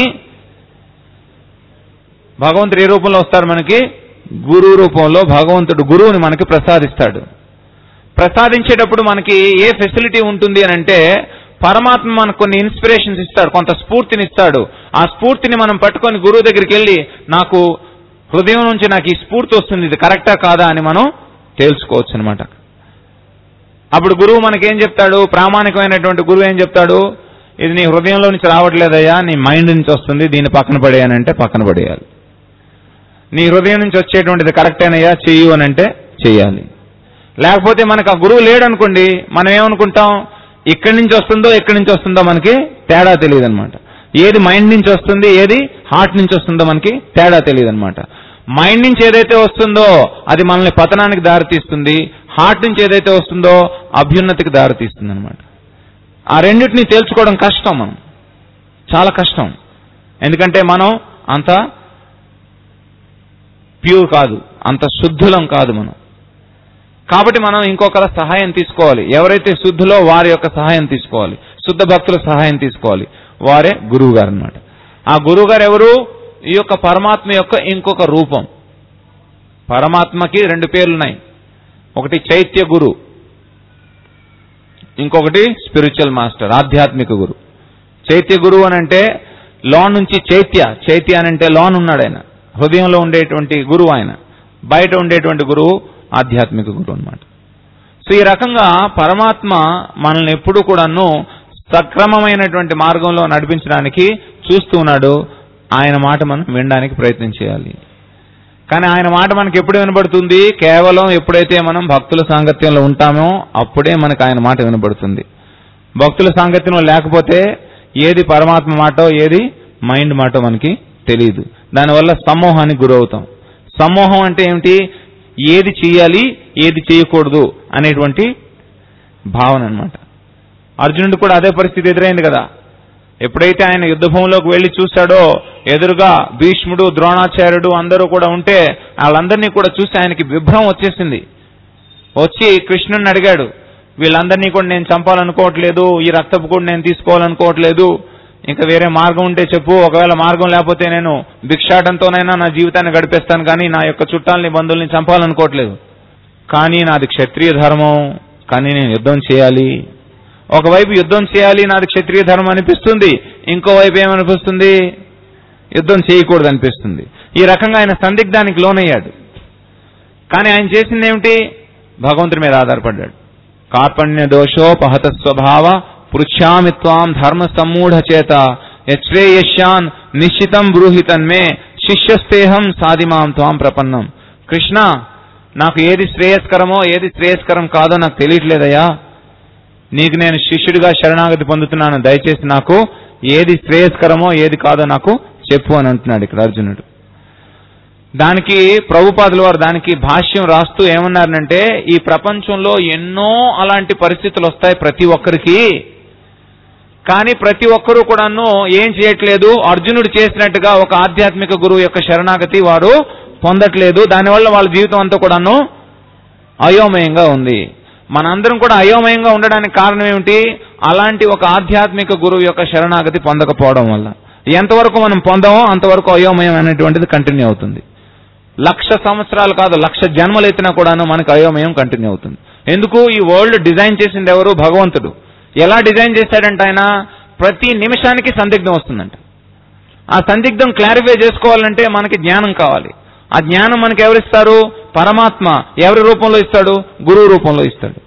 భగవంతుడు ఏ రూపంలో వస్తాడు మనకి గురు రూపంలో భగవంతుడు గురువుని మనకి ప్రసాదిస్తాడు ప్రసాదించేటప్పుడు మనకి ఏ ఫెసిలిటీ ఉంటుంది అని అంటే పరమాత్మ మనకు కొన్ని ఇన్స్పిరేషన్స్ ఇస్తాడు కొంత స్ఫూర్తిని ఇస్తాడు ఆ స్ఫూర్తిని మనం పట్టుకొని గురువు దగ్గరికి వెళ్ళి నాకు హృదయం నుంచి నాకు ఈ స్ఫూర్తి వస్తుంది ఇది కరెక్టా కాదా అని మనం తేల్చుకోవచ్చు అనమాట అప్పుడు గురువు మనకేం చెప్తాడు ప్రామాణికమైనటువంటి గురువు ఏం చెప్తాడు ఇది నీ హృదయంలో నుంచి రావట్లేదయ్యా నీ మైండ్ నుంచి వస్తుంది దీన్ని పక్కన పడేయనంటే పక్కన పడేయాలి నీ హృదయం నుంచి వచ్చేటువంటిది కరెక్టేనయ్యా చెయ్యు అని అంటే చెయ్యాలి లేకపోతే మనకు ఆ గురువు లేడనుకోండి మనం ఏమనుకుంటాం ఇక్కడి నుంచి వస్తుందో ఎక్కడి నుంచి వస్తుందో మనకి తేడా తెలియదు అనమాట ఏది మైండ్ నుంచి వస్తుంది ఏది హార్ట్ నుంచి వస్తుందో మనకి తేడా తెలియదు అనమాట మైండ్ నుంచి ఏదైతే వస్తుందో అది మనల్ని పతనానికి దారితీస్తుంది హార్ట్ నుంచి ఏదైతే వస్తుందో అభ్యున్నతికి దారితీస్తుంది అనమాట ఆ రెండింటిని తేల్చుకోవడం కష్టం మనం చాలా కష్టం ఎందుకంటే మనం అంత ప్యూర్ కాదు అంత శుద్ధులం కాదు మనం కాబట్టి మనం ఇంకొకరి సహాయం తీసుకోవాలి ఎవరైతే శుద్ధులో వారి యొక్క సహాయం తీసుకోవాలి శుద్ధ భక్తుల సహాయం తీసుకోవాలి వారే గురువు గారు అనమాట ఆ గురువు గారు ఎవరు ఈ యొక్క పరమాత్మ యొక్క ఇంకొక రూపం పరమాత్మకి రెండు పేర్లున్నాయి ఒకటి చైత్య గురు ఇంకొకటి స్పిరిచువల్ మాస్టర్ ఆధ్యాత్మిక గురు చైత్య గురువు అని అంటే లోన్ నుంచి చైత్య చైత్య అని అంటే లోన్ ఉన్నాడు ఆయన హృదయంలో ఉండేటువంటి గురువు ఆయన బయట ఉండేటువంటి గురువు ఆధ్యాత్మిక గురువు అన్నమాట సో ఈ రకంగా పరమాత్మ మనల్ని ఎప్పుడూ కూడాను సక్రమమైనటువంటి మార్గంలో నడిపించడానికి చూస్తూ ఉన్నాడు ఆయన మాట మనం వినడానికి ప్రయత్నం చేయాలి కానీ ఆయన మాట మనకి ఎప్పుడు వినబడుతుంది కేవలం ఎప్పుడైతే మనం భక్తుల సాంగత్యంలో ఉంటామో అప్పుడే మనకు ఆయన మాట వినబడుతుంది భక్తుల సాంగత్యంలో లేకపోతే ఏది పరమాత్మ మాటో ఏది మైండ్ మాటో మనకి తెలియదు దానివల్ల సమూహానికి గురవుతాం సమూహం అంటే ఏమిటి ఏది చేయాలి ఏది చేయకూడదు అనేటువంటి భావన అన్నమాట అర్జునుడు కూడా అదే పరిస్థితి ఎదురైంది కదా ఎప్పుడైతే ఆయన యుద్ధభూమిలోకి వెళ్లి చూశాడో ఎదురుగా భీష్ముడు ద్రోణాచార్యుడు అందరూ కూడా ఉంటే వాళ్ళందరినీ కూడా చూసి ఆయనకి విభ్రం వచ్చేసింది వచ్చి కృష్ణుని అడిగాడు వీళ్ళందరినీ కూడా నేను చంపాలనుకోవట్లేదు ఈ రక్తపు కూడా నేను తీసుకోవాలనుకోవట్లేదు ఇంకా వేరే మార్గం ఉంటే చెప్పు ఒకవేళ మార్గం లేకపోతే నేను భిక్షాటంతోనైనా నా జీవితాన్ని గడిపేస్తాను కానీ నా యొక్క చుట్టాలని బంధువుల్ని చంపాలనుకోవట్లేదు కానీ నాది క్షత్రియ ధర్మం కానీ నేను యుద్ధం చేయాలి ఒకవైపు యుద్ధం చేయాలి నాది క్షత్రియ ధర్మం అనిపిస్తుంది ఇంకోవైపు ఏమనిపిస్తుంది యుద్ధం చేయకూడదు అనిపిస్తుంది ఈ రకంగా ఆయన సందిగ్ధానికి లోనయ్యాడు కానీ ఆయన చేసింది ఏమిటి భగవంతుడి మీద ఆధారపడ్డాడు కార్పణ్య దోషోపహత స్వభావ పృచ్ఛామి త్వాం ధర్మ సమ్మూఢ చేత యశ్రేయశ్యాన్ నిశ్చితం బ్రూహితన్మే శిష్యస్తేహం సాధిమాం త్వాం ప్రపన్నం కృష్ణ నాకు ఏది శ్రేయస్కరమో ఏది శ్రేయస్కరం కాదో నాకు తెలియట్లేదయ్యా నీకు నేను శిష్యుడిగా శరణాగతి పొందుతున్నాను దయచేసి నాకు ఏది శ్రేయస్కరమో ఏది కాదో నాకు చెప్పు అని అంటున్నాడు ఇక్కడ అర్జునుడు దానికి ప్రభుపాదుల వారు దానికి భాష్యం రాస్తూ ఏమన్నారంటే ఈ ప్రపంచంలో ఎన్నో అలాంటి పరిస్థితులు వస్తాయి ప్రతి ఒక్కరికి కానీ ప్రతి ఒక్కరూ కూడాను ఏం చేయట్లేదు అర్జునుడు చేసినట్టుగా ఒక ఆధ్యాత్మిక గురువు యొక్క శరణాగతి వారు పొందట్లేదు దానివల్ల వాళ్ళ జీవితం అంతా కూడాను అయోమయంగా ఉంది మనందరం కూడా అయోమయంగా ఉండడానికి కారణం ఏమిటి అలాంటి ఒక ఆధ్యాత్మిక గురువు యొక్క శరణాగతి పొందకపోవడం వల్ల ఎంతవరకు మనం పొందామో అంతవరకు అయోమయం అనేటువంటిది కంటిన్యూ అవుతుంది లక్ష సంవత్సరాలు కాదు లక్ష జన్మలు ఎత్తినా కూడాను మనకు అయోమయం కంటిన్యూ అవుతుంది ఎందుకు ఈ వరల్డ్ డిజైన్ చేసింది ఎవరు భగవంతుడు ఎలా డిజైన్ చేశాడంట ఆయన ప్రతి నిమిషానికి సందిగ్ధం వస్తుందంట ఆ సందిగ్ధం క్లారిఫై చేసుకోవాలంటే మనకి జ్ఞానం కావాలి ఆ జ్ఞానం మనకి ఎవరిస్తారు పరమాత్మ ఎవరి రూపంలో ఇస్తాడు గురువు రూపంలో ఇస్తాడు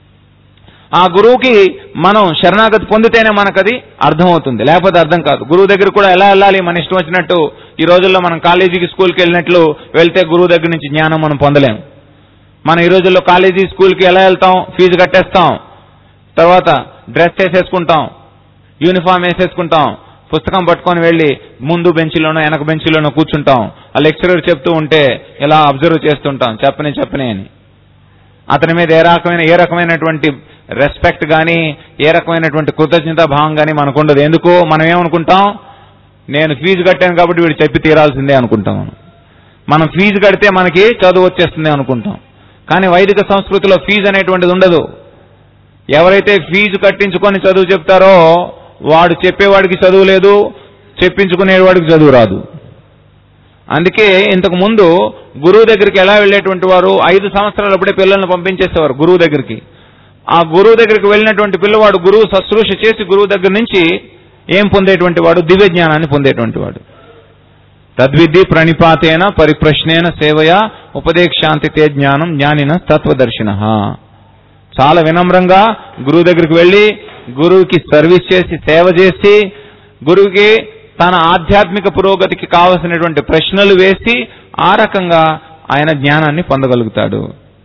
ఆ గురువుకి మనం శరణాగతి పొందితేనే మనకు అది అర్థమవుతుంది లేకపోతే అర్థం కాదు గురువు దగ్గర కూడా ఎలా వెళ్ళాలి మన ఇష్టం వచ్చినట్టు ఈ రోజుల్లో మనం కాలేజీకి స్కూల్కి వెళ్ళినట్లు వెళ్తే గురువు దగ్గర నుంచి జ్ఞానం మనం పొందలేం మనం ఈ రోజుల్లో కాలేజీ స్కూల్కి ఎలా వెళ్తాం ఫీజు కట్టేస్తాం తర్వాత డ్రెస్ వేసేసుకుంటాం యూనిఫామ్ వేసేసుకుంటాం పుస్తకం పట్టుకొని వెళ్ళి ముందు బెంచ్లోనో వెనక బెంచ్లోనో కూర్చుంటాం ఆ లెక్చరర్ చెప్తూ ఉంటే ఇలా అబ్జర్వ్ చేస్తుంటాం చెప్పని చెప్పని అని అతని మీద ఏ రకమైన ఏ రకమైనటువంటి రెస్పెక్ట్ కానీ ఏ రకమైనటువంటి కృతజ్ఞత భావం కానీ మనకు ఉండదు ఎందుకు మనం ఏమనుకుంటాం నేను ఫీజు కట్టాను కాబట్టి వీడు చెప్పి తీరాల్సిందే అనుకుంటాం మనం మనం ఫీజు కడితే మనకి చదువు వచ్చేస్తుంది అనుకుంటాం కానీ వైదిక సంస్కృతిలో ఫీజు అనేటువంటిది ఉండదు ఎవరైతే ఫీజు కట్టించుకొని చదువు చెప్తారో వాడు చెప్పేవాడికి చదువు లేదు చెప్పించుకునేవాడికి చదువు రాదు అందుకే ఇంతకు ముందు గురువు దగ్గరికి ఎలా వెళ్ళేటువంటి వారు ఐదు సంవత్సరాలు అప్పుడే పిల్లల్ని పంపించేసేవారు గురువు దగ్గరికి ఆ గురువు దగ్గరికి వెళ్ళినటువంటి పిల్లవాడు గురువు శుశ్రూష చేసి గురువు దగ్గర నుంచి ఏం పొందేటువంటి వాడు దివ్య జ్ఞానాన్ని పొందేటువంటి వాడు తద్విద్ధి ప్రణిపాతేన పరిప్రశ్నేన సేవయ ఉపదేశాంతి తే జ్ఞానం జ్ఞానిన తత్వదర్శిన చాలా వినమ్రంగా గురువు దగ్గరికి వెళ్ళి గురువుకి సర్వీస్ చేసి సేవ చేసి గురువుకి తన ఆధ్యాత్మిక పురోగతికి కావలసినటువంటి ప్రశ్నలు వేసి ఆ రకంగా ఆయన జ్ఞానాన్ని పొందగలుగుతాడు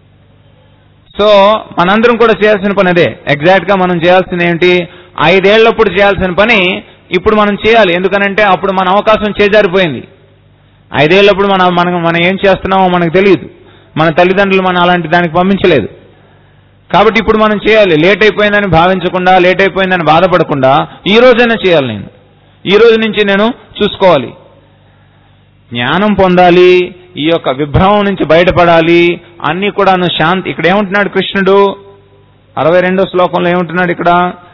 సో మనందరం కూడా చేయాల్సిన పని అదే ఎగ్జాక్ట్ గా మనం చేయాల్సింది ఏంటి ఐదేళ్లప్పుడు చేయాల్సిన పని ఇప్పుడు మనం చేయాలి ఎందుకనంటే అప్పుడు మన అవకాశం చేజారిపోయింది ఐదేళ్లప్పుడు మనం మనం మనం ఏం చేస్తున్నామో మనకు తెలియదు మన తల్లిదండ్రులు మనం అలాంటి దానికి పంపించలేదు కాబట్టి ఇప్పుడు మనం చేయాలి లేట్ అయిపోయిందని భావించకుండా లేట్ అయిపోయిందని బాధపడకుండా ఈ రోజైనా చేయాలి నేను ఈ రోజు నుంచి నేను చూసుకోవాలి జ్ఞానం పొందాలి ఈ యొక్క విభ్రమం నుంచి బయటపడాలి అన్ని కూడాను శాంతి ఇక్కడ ఏమంటున్నాడు కృష్ణుడు అరవై రెండో శ్లోకంలో ఏమంటున్నాడు ఇక్కడ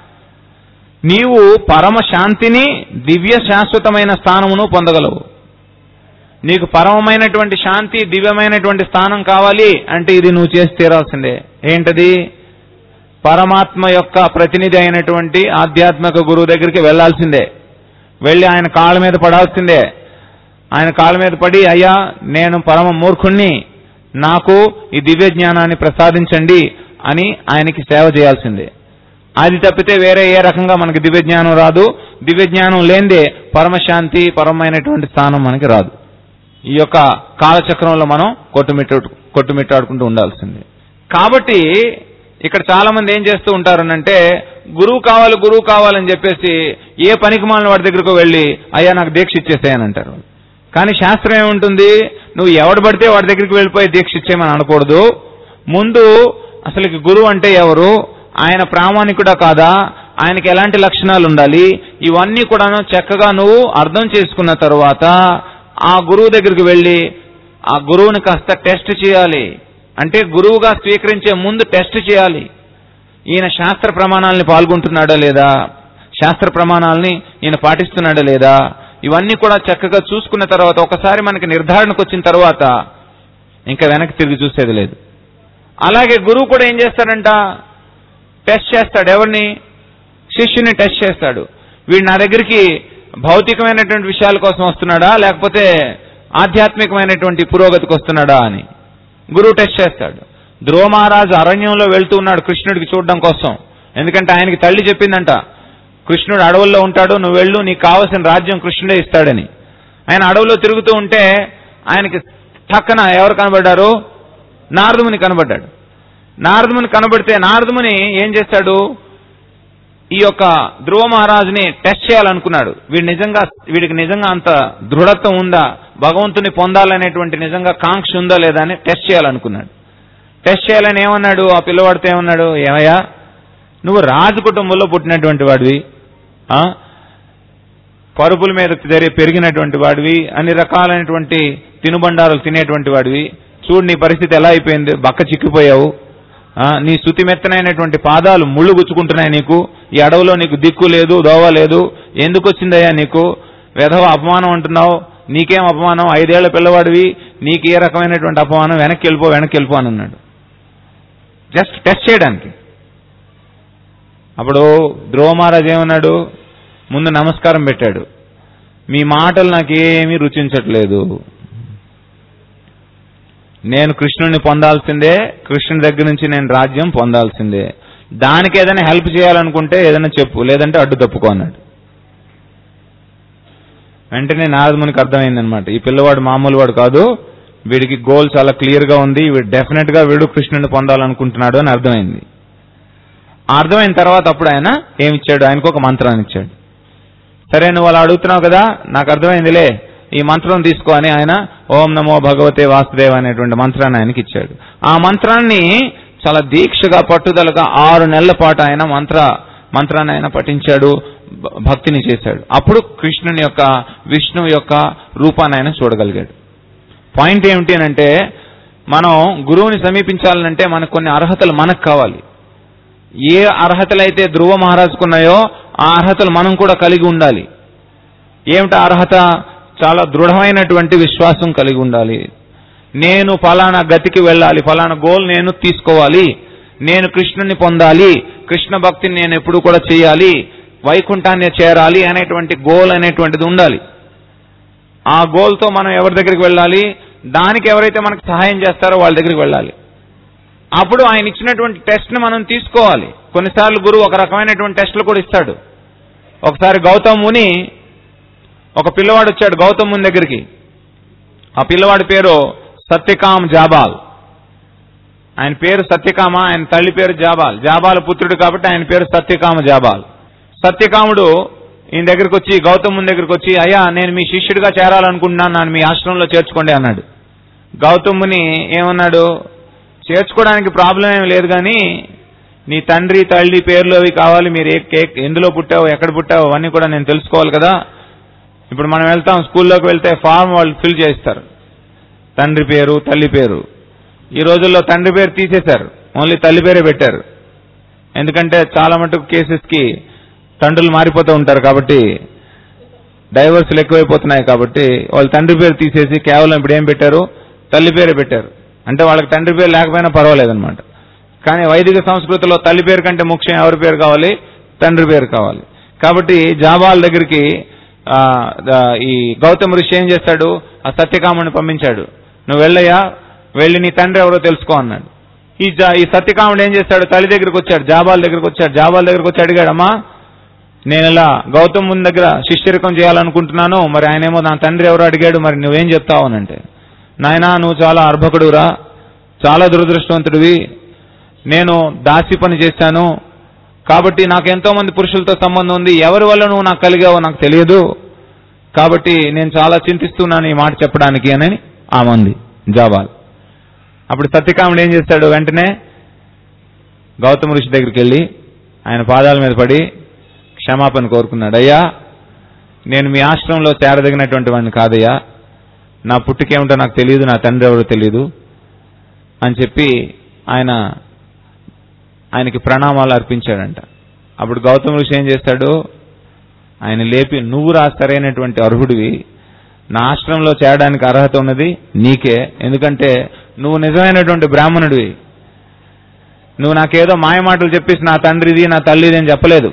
నీవు పరమ శాంతిని దివ్య శాశ్వతమైన స్థానమును పొందగలవు నీకు పరమమైనటువంటి శాంతి దివ్యమైనటువంటి స్థానం కావాలి అంటే ఇది నువ్వు చేసి తీరాల్సిందే ఏంటది పరమాత్మ యొక్క ప్రతినిధి అయినటువంటి ఆధ్యాత్మిక గురువు దగ్గరికి వెళ్లాల్సిందే వెళ్ళి ఆయన కాళ్ళ మీద పడాల్సిందే ఆయన కాళ్ళ మీద పడి అయ్యా నేను పరమ మూర్ఖుణ్ణి నాకు ఈ దివ్య జ్ఞానాన్ని ప్రసాదించండి అని ఆయనకి సేవ చేయాల్సిందే అది తప్పితే వేరే ఏ రకంగా మనకి దివ్య జ్ఞానం రాదు దివ్య జ్ఞానం లేనిదే పరమశాంతి పరమైనటువంటి స్థానం మనకి రాదు ఈ యొక్క కాలచక్రంలో మనం కొట్టుమిట్టు కొట్టుమిట్టాడుకుంటూ ఉండాల్సిందే కాబట్టి ఇక్కడ చాలా మంది ఏం చేస్తూ ఉంటారనంటే గురువు కావాలి గురువు కావాలని చెప్పేసి ఏ పనికి మాలిన వాడి దగ్గరకు వెళ్ళి అయ్యా నాకు దీక్ష ఇచ్చేసేయని అంటారు కానీ శాస్త్రం ఏముంటుంది నువ్వు ఎవడు పడితే వాడి దగ్గరికి వెళ్ళిపోయి దీక్ష ఇచ్చేయమని అనకూడదు ముందు అసలుకి గురువు అంటే ఎవరు ఆయన ప్రామాణికుడా కాదా ఆయనకి ఎలాంటి లక్షణాలు ఉండాలి ఇవన్నీ కూడాను చక్కగా నువ్వు అర్థం చేసుకున్న తరువాత ఆ గురువు దగ్గరికి వెళ్ళి ఆ గురువుని కాస్త టెస్ట్ చేయాలి అంటే గురువుగా స్వీకరించే ముందు టెస్ట్ చేయాలి ఈయన శాస్త్ర ప్రమాణాలని పాల్గొంటున్నాడా లేదా శాస్త్ర ప్రమాణాలని ఈయన పాటిస్తున్నాడా లేదా ఇవన్నీ కూడా చక్కగా చూసుకున్న తర్వాత ఒకసారి మనకి నిర్ధారణకు వచ్చిన తర్వాత ఇంకా వెనక్కి తిరిగి చూసేది లేదు అలాగే గురువు కూడా ఏం చేస్తాడంట టెస్ట్ చేస్తాడు ఎవరిని శిష్యుని టెస్ట్ చేస్తాడు వీడు నా దగ్గరికి భౌతికమైనటువంటి విషయాల కోసం వస్తున్నాడా లేకపోతే ఆధ్యాత్మికమైనటువంటి పురోగతికి వస్తున్నాడా అని గురువు టెస్ట్ చేస్తాడు ధ్రువ మహారాజు అరణ్యంలో వెళ్తూ ఉన్నాడు కృష్ణుడికి చూడడం కోసం ఎందుకంటే ఆయనకి తల్లి చెప్పిందంట కృష్ణుడు అడవుల్లో ఉంటాడు నువ్వు వెళ్ళు నీకు కావలసిన రాజ్యం కృష్ణుడే ఇస్తాడని ఆయన అడవులో తిరుగుతూ ఉంటే ఆయనకి పక్కన ఎవరు కనబడ్డారు నారదుముని కనబడ్డాడు నారదుముని కనబడితే నారదుముని ఏం చేస్తాడు ఈ యొక్క ధ్రువ మహారాజుని టెస్ట్ చేయాలనుకున్నాడు వీడు నిజంగా వీడికి నిజంగా అంత దృఢత్వం ఉందా భగవంతుని పొందాలనేటువంటి నిజంగా కాంక్ష ఉందా లేదా అని టెస్ట్ చేయాలనుకున్నాడు టెస్ట్ చేయాలని ఏమన్నాడు ఆ పిల్లవాడితో ఏమన్నాడు ఏమయ్యా నువ్వు రాజు కుటుంబంలో పుట్టినటువంటి వాడివి ఆ? పరుపుల మీద తెరి- పెరిగినటువంటి వాడివి అన్ని రకాలైనటువంటి తినుబండారాలు తినేటువంటి వాడివి చూడు నీ పరిస్థితి ఎలా అయిపోయింది బక్క చిక్కిపోయావు ఆ, నీ శృతి మెత్తనైనటువంటి పాదాలు ముళ్ళు గుచ్చుకుంటున్నాయి నీకు ఈ అడవిలో నీకు దిక్కు లేదు దోవ లేదు ఎందుకు వచ్చిందయ్యా నీకు వెధవ అపమానం అంటున్నావు నీకేం అపమానం ఐదేళ్ల పిల్లవాడివి నీకు ఏ రకమైనటువంటి అపమానం వెనక్కి వెళ్ళిపో వెనక్కి వెళ్ళిపో అని అన్నాడు జస్ట్ టెస్ట్ చేయడానికి అప్పుడు ధ్రువ మహారాజ్ ఏమన్నాడు ముందు నమస్కారం పెట్టాడు మీ మాటలు నాకేమీ రుచించట్లేదు నేను కృష్ణుని పొందాల్సిందే కృష్ణుని దగ్గర నుంచి నేను రాజ్యం పొందాల్సిందే దానికి ఏదైనా హెల్ప్ చేయాలనుకుంటే ఏదైనా చెప్పు లేదంటే అడ్డు తప్పుకో అన్నాడు వెంటనే నారదమునికి అర్థమైందనమాట ఈ పిల్లవాడు మామూలు వాడు కాదు వీడికి గోల్ చాలా క్లియర్ గా ఉంది వీడు డెఫినెట్ గా వీడు కృష్ణుని పొందాలనుకుంటున్నాడు అని అర్థమైంది ఆ అర్థమైన తర్వాత అప్పుడు ఆయన ఏమిచ్చాడు ఆయనకు ఒక మంత్రాన్ని ఇచ్చాడు సరే నువ్వు అలా అడుగుతున్నావు కదా నాకు అర్థమైందిలే ఈ మంత్రం తీసుకో అని ఆయన ఓం నమో భగవతే వాసుదేవ అనేటువంటి మంత్రాన్ని ఆయనకి ఇచ్చాడు ఆ మంత్రాన్ని చాలా దీక్షగా పట్టుదలగా ఆరు నెలల పాటు ఆయన మంత్ర మంత్రాన్ని ఆయన పఠించాడు భ- భక్తిని చేశాడు అప్పుడు కృష్ణుని యొక్క విష్ణువు యొక్క రూపాన్ని ఆయన చూడగలిగాడు పాయింట్ ఏమిటి అని అంటే మనం గురువుని సమీపించాలంటే మనకు కొన్ని అర్హతలు మనకు కావాలి ఏ అర్హతలైతే ధ్రువ మహారాజుకున్నాయో ఆ అర్హతలు మనం కూడా కలిగి ఉండాలి ఏమిటి ఆ అర్హత చాలా దృఢమైనటువంటి విశ్వాసం కలిగి ఉండాలి నేను ఫలానా గతికి వెళ్ళాలి ఫలానా గోల్ నేను తీసుకోవాలి నేను కృష్ణుని పొందాలి కృష్ణ భక్తిని నేను ఎప్పుడు కూడా చేయాలి వైకుంఠాన్ని చేరాలి అనేటువంటి గోల్ అనేటువంటిది ఉండాలి ఆ గోల్తో మనం ఎవరి దగ్గరికి వెళ్ళాలి దానికి ఎవరైతే మనకు సహాయం చేస్తారో వాళ్ళ దగ్గరికి వెళ్ళాలి అప్పుడు ఆయన ఇచ్చినటువంటి టెస్ట్ని మనం తీసుకోవాలి కొన్నిసార్లు గురువు ఒక రకమైనటువంటి టెస్టులు కూడా ఇస్తాడు ఒకసారి గౌతమ్ ముని ఒక పిల్లవాడు వచ్చాడు గౌతమ్ ముని దగ్గరికి ఆ పిల్లవాడి పేరు సత్యకామ్ జాబాల్ ఆయన పేరు సత్యకామ ఆయన తల్లి పేరు జాబాల్ జాబాల పుత్రుడు కాబట్టి ఆయన పేరు సత్యకామ జాబాల్ సత్యకాముడు ఈయన దగ్గరికి వచ్చి గౌతమ్ ముని దగ్గరికి వచ్చి అయ్యా నేను మీ శిష్యుడిగా చేరాలనుకుంటున్నాను నన్ను మీ ఆశ్రమంలో చేర్చుకోండి అన్నాడు గౌతముని ఏమన్నాడు చేర్చుకోవడానికి ప్రాబ్లం ఏం లేదు కానీ నీ తండ్రి తల్లి పేర్లు అవి కావాలి మీరు ఏ కేక్ ఎందులో పుట్టావు ఎక్కడ పుట్టావు అవన్నీ కూడా నేను తెలుసుకోవాలి కదా ఇప్పుడు మనం వెళ్తాం స్కూల్లోకి వెళ్తే ఫామ్ వాళ్ళు ఫిల్ చేస్తారు తండ్రి పేరు తల్లి పేరు ఈ రోజుల్లో తండ్రి పేరు తీసేశారు ఓన్లీ తల్లి పేరే పెట్టారు ఎందుకంటే చాలా మటుకు కేసెస్కి తండ్రులు మారిపోతూ ఉంటారు కాబట్టి డైవర్స్లు ఎక్కువైపోతున్నాయి కాబట్టి వాళ్ళు తండ్రి పేరు తీసేసి కేవలం ఇప్పుడు ఏం పెట్టారు తల్లి పేరే పెట్టారు అంటే వాళ్ళకి తండ్రి పేరు లేకపోయినా పర్వాలేదన్నమాట కానీ వైదిక సంస్కృతిలో తల్లి పేరు కంటే ముఖ్యం ఎవరి పేరు కావాలి తండ్రి పేరు కావాలి కాబట్టి జాబాల్ దగ్గరికి ఆ, ద- ఈ గౌతమ ఋషి ఏం చేస్తాడు ఆ సత్యకాముని పంపించాడు నువ్వు వెళ్ళయ్యా వెళ్ళి నీ తండ్రి ఎవరో తెలుసుకో అన్నాడు ఈ జా- ఈ సత్యకాముడు ఏం చేస్తాడు తల్లి దగ్గరికి వచ్చాడు జాబాల్ దగ్గరికి వచ్చాడు జాబాల్ దగ్గరికి వచ్చి అడిగాడమ్మా నేను ఇలా గౌతమ్ ముందు దగ్గర శిష్యరికం చేయాలనుకుంటున్నాను మరి ఆయనేమో నా తండ్రి ఎవరో అడిగాడు మరి నువ్వేం చెప్తావు అని అంటే నాయనా నువ్వు చాలా అర్భకుడురా చాలా దురదృష్టవంతుడివి నేను దాసి పని చేశాను కాబట్టి నాకు ఎంతో మంది పురుషులతో సంబంధం ఉంది ఎవరి వల్ల నువ్వు నాకు కలిగావో నాకు తెలియదు కాబట్టి నేను చాలా చింతిస్తున్నాను ఈ మాట చెప్పడానికి అని ఆమంది జాబాల్ అప్పుడు సత్యకాముడు ఏం చేస్తాడు వెంటనే గౌతమ ఋషి దగ్గరికి వెళ్ళి ఆయన పాదాల మీద పడి క్షమాపణ కోరుకున్నాడు అయ్యా నేను మీ ఆశ్రమంలో చేరదగినటువంటి వాడిని కాదయ్యా నా పుట్టుకేమిటో నాకు తెలియదు నా తండ్రి ఎవరో తెలియదు అని చెప్పి ఆయన ఆయనకి ప్రణామాలు అర్పించాడంట అప్పుడు గౌతమ ఋషి ఏం చేస్తాడు ఆయన లేపి నువ్వు రా సరైనటువంటి అర్హుడివి నా ఆశ్రమంలో చేరడానికి అర్హత ఉన్నది నీకే ఎందుకంటే నువ్వు నిజమైనటువంటి బ్రాహ్మణుడివి నువ్వు నాకేదో మాయ మాటలు చెప్పేసి నా తండ్రిది నా తల్లిది అని చెప్పలేదు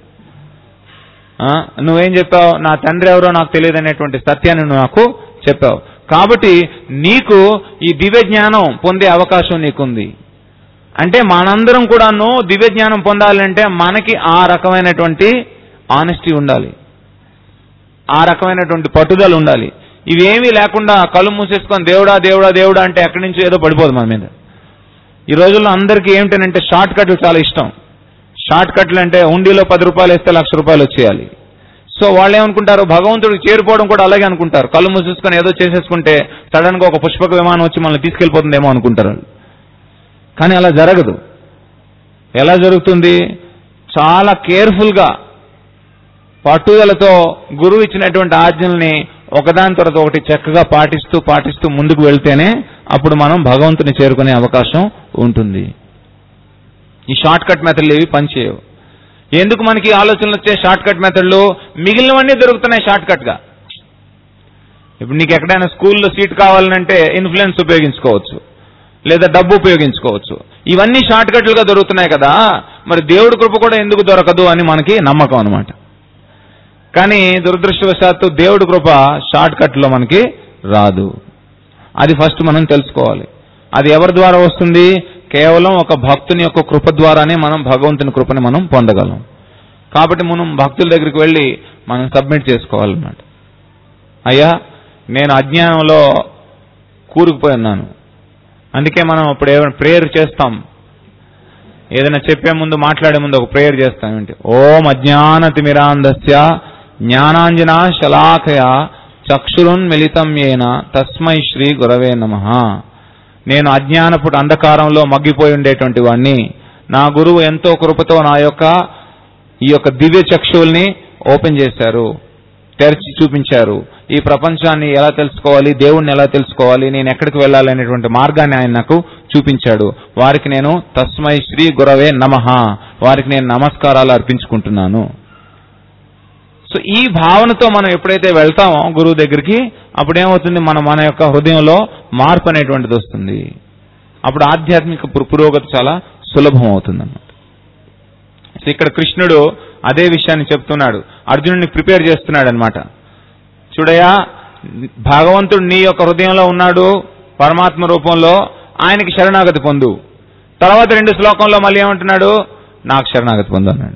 ఆ, నువ్వేం చెప్పావు నా తండ్రి ఎవరో నాకు తెలియదు అనేటువంటి సత్యాన్ని నువ్వు నాకు చెప్పావు కాబట్టి నీకు ఈ దివ్య జ్ఞానం పొందే అవకాశం నీకుంది అంటే మనందరం కూడాను దివ్య జ్ఞానం పొందాలంటే మనకి ఆ రకమైనటువంటి ఆనెస్టీ ఉండాలి ఆ రకమైనటువంటి పట్టుదల ఉండాలి ఇవేమీ లేకుండా కళ్ళు మూసేసుకొని దేవుడా దేవుడా దేవుడా అంటే ఎక్కడి నుంచో ఏదో పడిపోదు మన మీద ఈ రోజుల్లో అందరికీ ఏమిటనంటే షార్ట్ కట్లు చాలా ఇష్టం షార్ట్ కట్లు అంటే హుండీలో పది రూపాయలు వేస్తే లక్ష రూపాయలు వచ్చేయాలి సో వాళ్ళు ఏమనుకుంటారు భగవంతుడికి చేరిపోవడం కూడా అలాగే అనుకుంటారు కళ్ళు మూసేసుకొని ఏదో చేసేసుకుంటే సడన్ గా ఒక పుష్పక విమానం వచ్చి మనల్ని తీసుకెళ్లిపోతుందేమో అనుకుంటారు వాళ్ళు. కానీ అలా జరగదు ఎలా జరుగుతుంది చాలా కేర్ఫుల్ గా పట్టుదలతో గురువు ఇచ్చినటువంటి ఆజ్ఞల్ని ఒకదాని తర్వాత ఒకటి చక్కగా పాటిస్తూ పాటిస్తూ ముందుకు వెళ్తేనే అప్పుడు మనం భగవంతుని చేరుకునే అవకాశం ఉంటుంది ఈ షార్ట్ కట్ మెథడ్లు ఏవి పనిచేయవు ఎందుకు మనకి ఈ ఆలోచనలు వచ్చే షార్ట్ కట్ మెథడ్లు మిగిలినవన్నీ దొరుకుతున్నాయి షార్ట్ కట్ గా ఇప్పుడు నీకు ఎక్కడైనా స్కూల్లో సీట్ కావాలంటే ఇన్ఫ్లుయెన్స్ ఉపయోగించుకోవచ్చు లేదా డబ్బు ఉపయోగించుకోవచ్చు ఇవన్నీ షార్ట్ కట్లుగా దొరుకుతున్నాయి కదా మరి దేవుడి కృప కూడా ఎందుకు దొరకదు అని మనకి నమ్మకం అనమాట కానీ దురదృష్టవశాత్తు దేవుడి కృప షార్ట్ కట్లో మనకి రాదు అది ఫస్ట్ మనం తెలుసుకోవాలి అది ఎవరి ద్వారా వస్తుంది కేవలం ఒక భక్తుని యొక్క కృప ద్వారానే మనం భగవంతుని కృపని మనం పొందగలం కాబట్టి మనం భక్తుల దగ్గరికి వెళ్ళి మనం సబ్మిట్ చేసుకోవాలన్నమాట అయ్యా నేను అజ్ఞానంలో కూరుకుపోయి ఉన్నాను అందుకే మనం అప్పుడు ఏమైనా ప్రేయర్ చేస్తాం ఏదైనా చెప్పే ముందు మాట్లాడే ముందు ఒక ప్రేయర్ చేస్తాం ఏంటి ఓం అజ్ఞానతిమిరాంధస్య జ్ఞానాంజన శలాఖయ చక్షురున్ మిలితం ఏన తస్మై శ్రీ గురవే నమ నేను అజ్ఞానపుడు అంధకారంలో మగ్గిపోయి ఉండేటువంటి వాణ్ణి నా గురువు ఎంతో కృపతో నా యొక్క ఈ యొక్క దివ్య చక్షువుల్ని ఓపెన్ చేశారు తెరిచి చూపించారు ఈ ప్రపంచాన్ని ఎలా తెలుసుకోవాలి దేవుణ్ణి ఎలా తెలుసుకోవాలి నేను ఎక్కడికి వెళ్ళాలి అనేటువంటి మార్గాన్ని ఆయన నాకు చూపించాడు వారికి నేను తస్మై శ్రీ గురవే నమః వారికి నేను నమస్కారాలు అర్పించుకుంటున్నాను సో ఈ భావనతో మనం ఎప్పుడైతే వెళ్తామో గురువు దగ్గరికి అప్పుడు ఏమవుతుంది మన మన యొక్క హృదయంలో మార్పు అనేటువంటిది వస్తుంది అప్పుడు ఆధ్యాత్మిక పు- పురోగతి చాలా సులభం అవుతుంది అన్నమాట సో ఇక్కడ కృష్ణుడు అదే విషయాన్ని చెప్తున్నాడు అర్జునుడిని ప్రిపేర్ చేస్తున్నాడు అనమాట చూడయా భగవంతుడు నీ యొక్క హృదయంలో ఉన్నాడు పరమాత్మ రూపంలో ఆయనకి శరణాగతి పొందు తర్వాత రెండు శ్లోకంలో మళ్ళీ ఏమంటున్నాడు నాకు శరణాగతి పొందు అన్నాడు